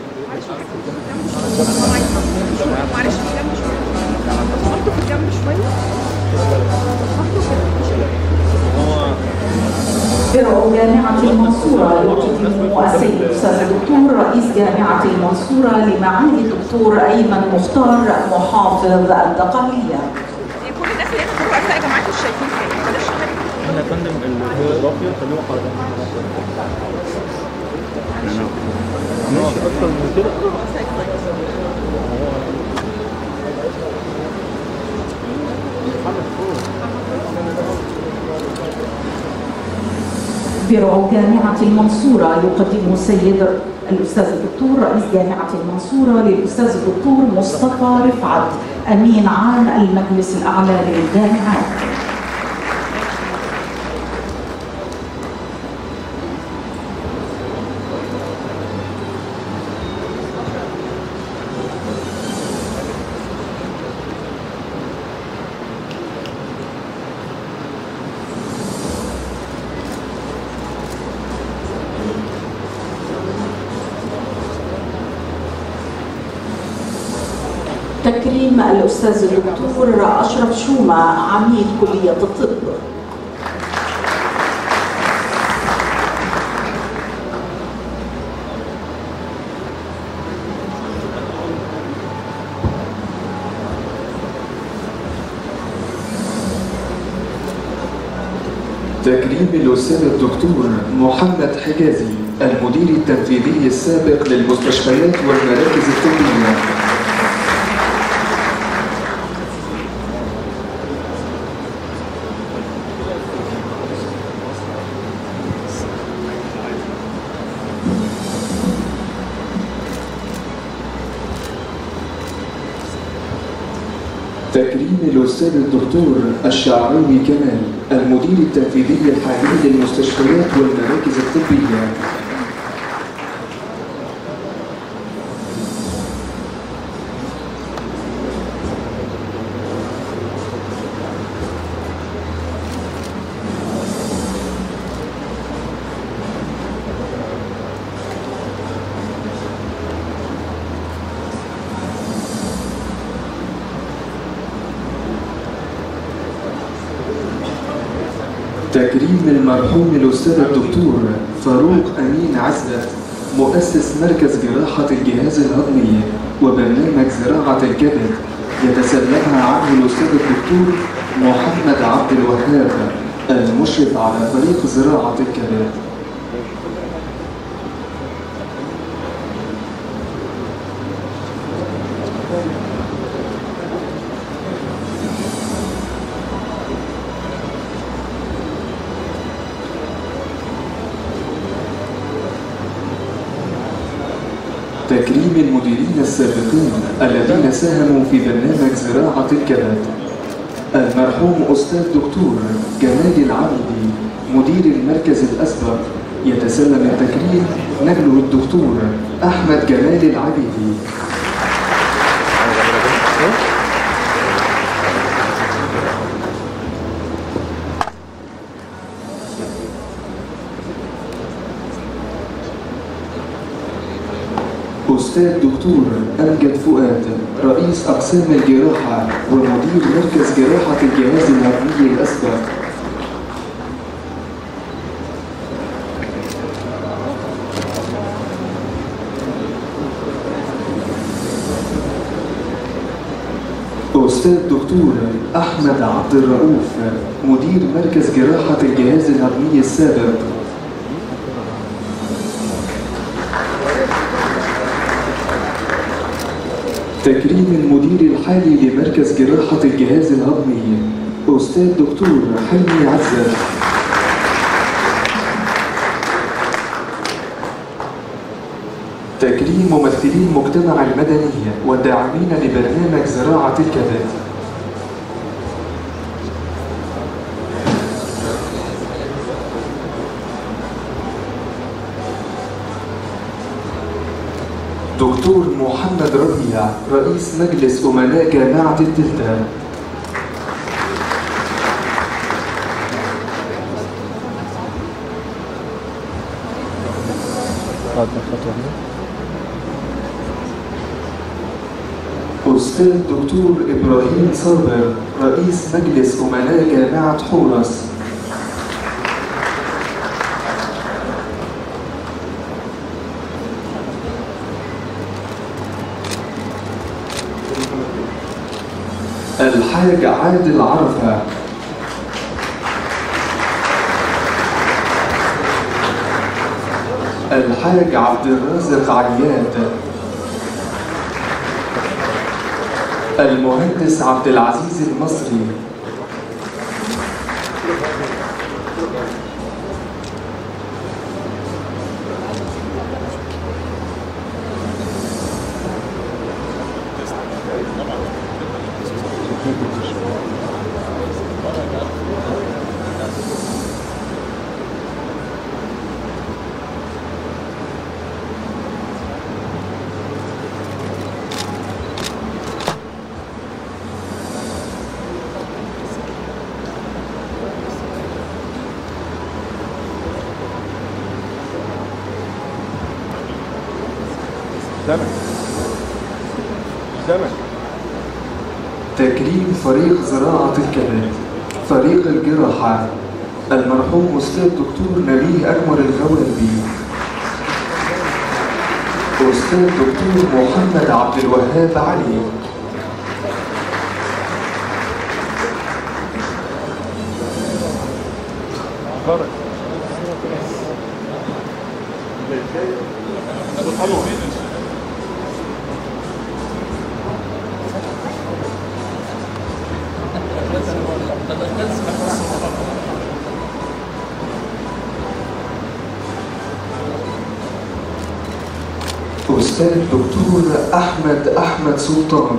معلش في جنب شويه حطه في الجنب شويه حطه في درع جامعة المنصورة يقدمه السيد الأستاذ الدكتور رئيس جامعة المنصورة لمعالي الدكتور أيمن مختار محافظ الدقهلية كل الناس اللي هنا كلهم عارفه يا جماعه مش شايفين حاجه معلش حاجه احنا يا فندم الجغرافيا خليهم حوالين ماشي اكتر من كده درع جامعة المنصورة يقدمه السيد الأستاذ الدكتور رئيس جامعة المنصورة للأستاذ الدكتور مصطفى رفعت أمين عام المجلس الأعلى للجامعات تكريم الأستاذ الدكتور أشرف شومة عميد كلية الطب تكريم الأستاذ الدكتور محمد حجازي المدير التنفيذي السابق للمستشفيات والمراكز الطبية تكريم الأستاذ الدكتور الشعراوي كمال المدير التنفيذي الحالي للمستشفيات والمراكز الطبية تكريم المرحوم الأستاذ الدكتور فاروق أمين عزت مؤسس مركز جراحة الجهاز الهضمي وبرنامج زراعة الكبد يتسلمها عنه الأستاذ الدكتور محمد عبد الوهاب المشرف على فريق زراعة الكبد تكريم المديرين السابقين الذين ساهموا في برنامج زراعة الكبد المرحوم أستاذ دكتور جمال العبدي مدير المركز الأسبق يتسلم التكريم نجله الدكتور أحمد جمال العبيدي أستاذ دكتور أمجد فؤاد رئيس أقسام الجراحة ومدير مركز جراحة الجهاز الهضمي الأسبق أستاذ دكتور أحمد عبد الرؤوف مدير مركز جراحة الجهاز الهضمي السابق تكريم المدير الحالي لمركز جراحة الجهاز الهضمي أستاذ دكتور حلمي عزة تكريم ممثلي المجتمع المدني والداعمين لبرنامج زراعة الكبد دكتور محمد ربيع رئيس مجلس أمناء جامعة الدلتا بعد ما خطوة هنا أستاذ دكتور إبراهيم صابر رئيس مجلس أمناء جامعة حورس الحاج عادل عرفة الحاج عبد الرازق عياد المهندس عبد العزيز المصري زمن زمن تكريم فريق زراعة الكبد فريق الجراحة المرحوم أستاذ دكتور نبيه أكمل الغوالبي أستاذ دكتور محمد عبد الوهاب علي خرج أستاذ دكتور أحمد أحمد سلطان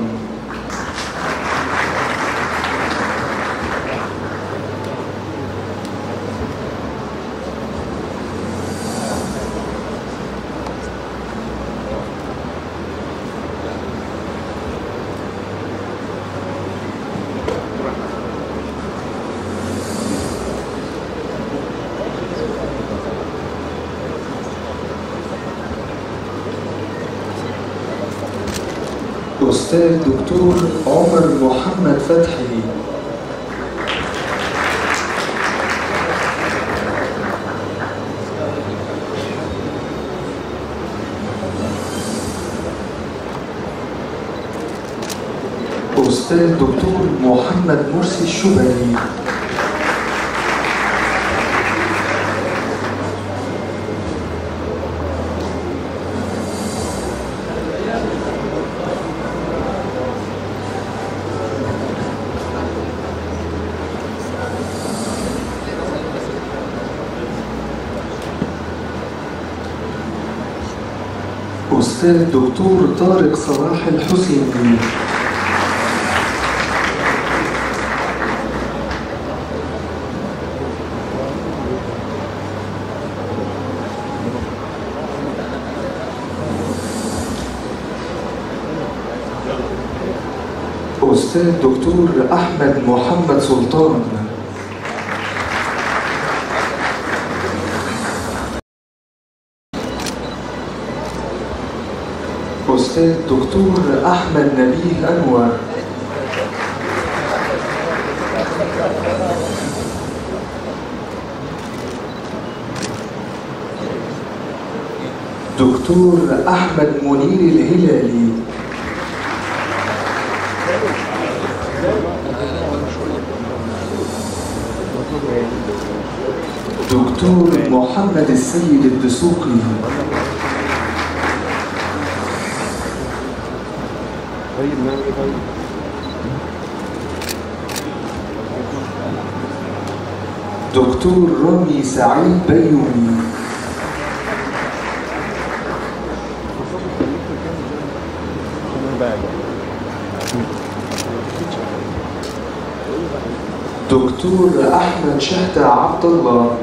أستاذ دكتور عمر محمد فتحي أستاذ دكتور محمد مرسي الشبلي أستاذ دكتور طارق صلاح الحسيني أستاذ دكتور أحمد محمد سلطان أستاذ دكتور أحمد نبيه أنور دكتور أحمد منير الهلالي دكتور محمد السيد الدسوقي طيب نعمل ايه طيب؟ دكتور رامي سعيد بيومي انا بقى دكتور أحمد شهدة عبد الله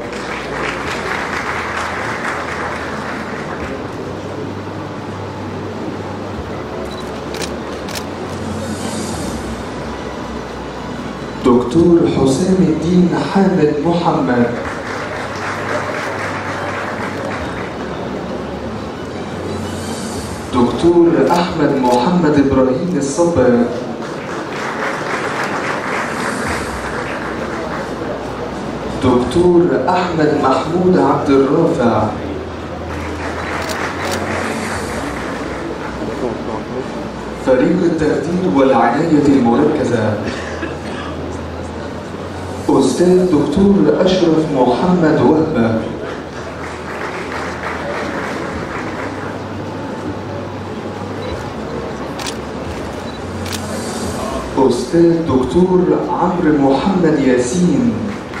دكتور حسام الدين حامد محمد دكتور أحمد محمد إبراهيم الصبر دكتور أحمد محمود عبد الرافع فريق التخدير والعناية المركزة أستاذ دكتور أشرف محمد وهبة أستاذ دكتور عمرو محمد ياسين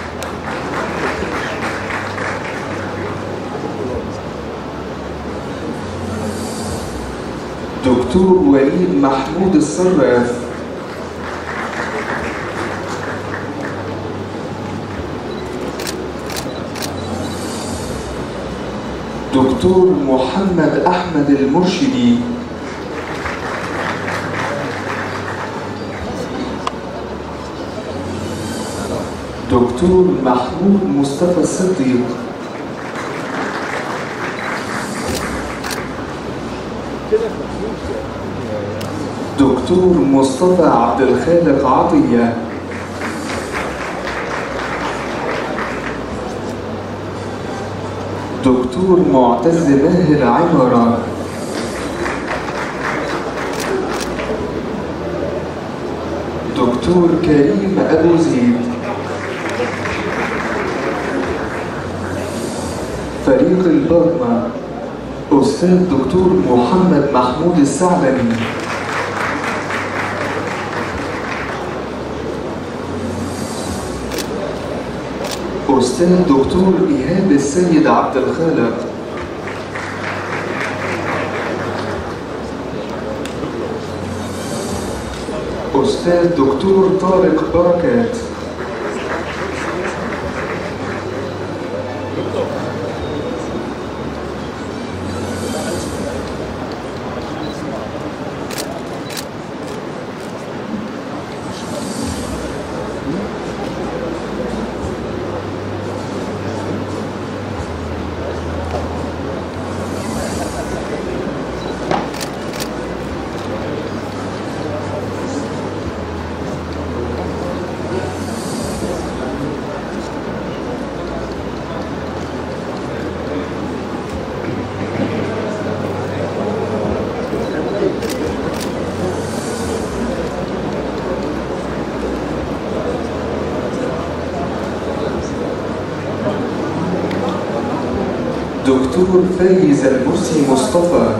دكتور وليد محمود الصراف دكتور محمد أحمد المرشدي دكتور محمود مصطفى الصديق دكتور مصطفى عبد الخالق عطية دكتور معتز ماهر عمرة دكتور كريم أبو زيد فريق البرمة أستاذ دكتور محمد محمود الثعلبي أستاذ دكتور إيهاب السيد عبد الخالق أستاذ دكتور طارق بركات دكتور فايز المرسي مصطفى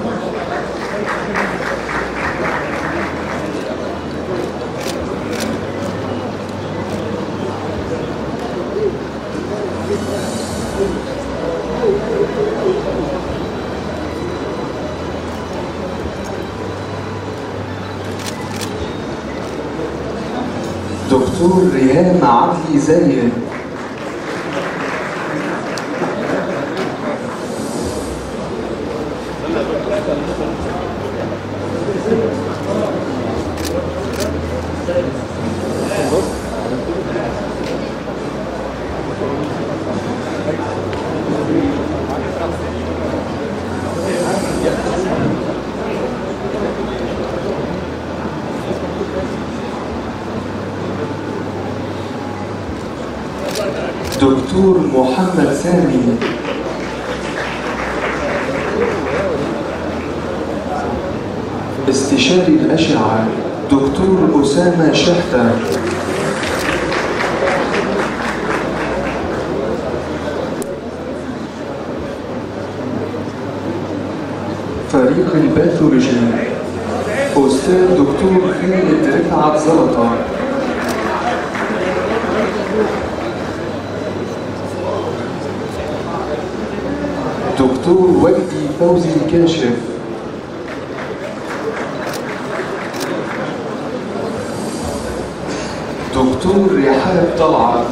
دكتور ريهام عدلي زايد دكتور محمد سامي استشاري الأشعة دكتور أسامة شحتة فريق الباثولوجي أستاذ دكتور خالد رفعت زلطة دكتور وجدي فوزي الكاشف دكتور رحاب طلعت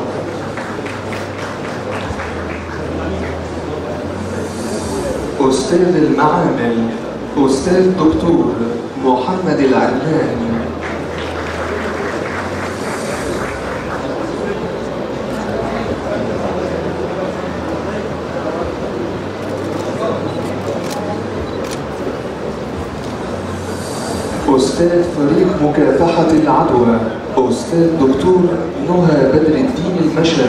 أستاذ المعامل أستاذ دكتور محمد العناني أستاذ فريق مكافحة العدوى أستاذ دكتور نهى بدر الدين المشرف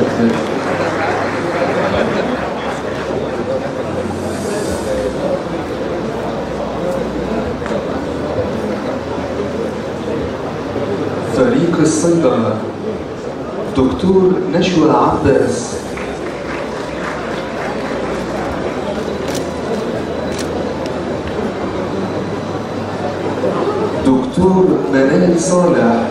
فريق الصيدلة دكتور نشوى عباس دكتور منال صالح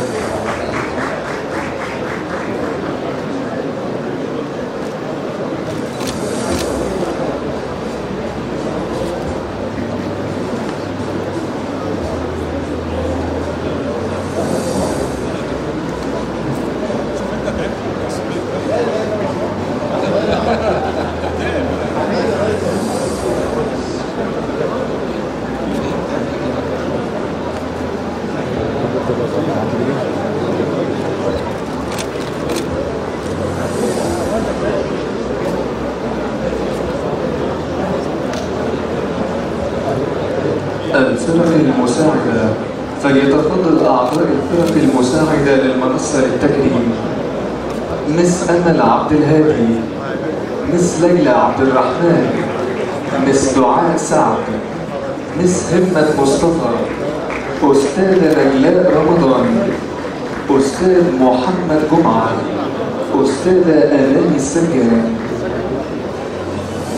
الفرق المساعدة فليتفضل أعضاء الفرق المساعدة للمنصة للتكريم مس أمل عبد الهادي مس ليلى عبد الرحمن مس دعاء سعد مس همة مصطفى أستاذة ليلاء رمضان أستاذ محمد جمعة أستاذة آلام السجان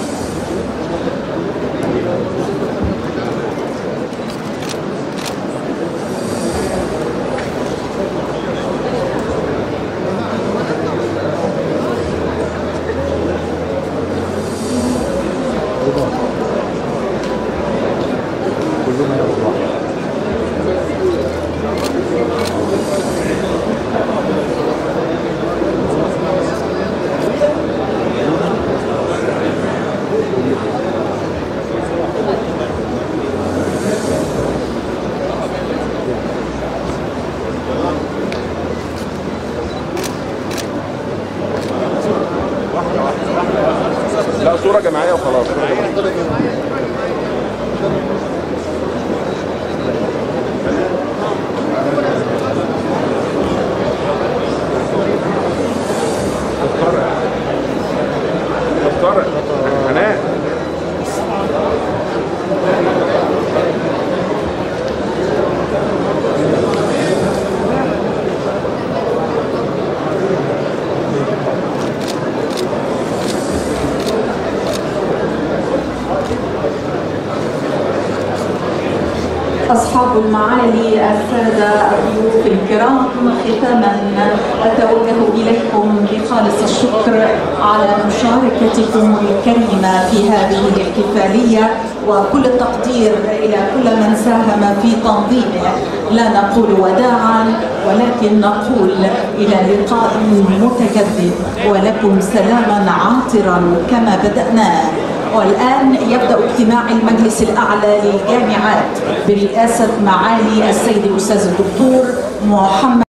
لا صورة جماعية وخلاص صورة جماعية. طارق حنان أصحاب المعالي السادة الضيوف الكرام ختاما أتوجه إليكم بخالص الشكر على مشاركتكم الكريمة في هذه الاحتفالية وكل التقدير إلى كل من ساهم في تنظيمه لا نقول وداعا ولكن نقول إلى لقاء متجدد ولكم سلاما عاطرا كما بدأناه والآن يبدأ اجتماع المجلس الأعلى للجامعات برئاسة معالي السيد الأستاذ الدكتور محمد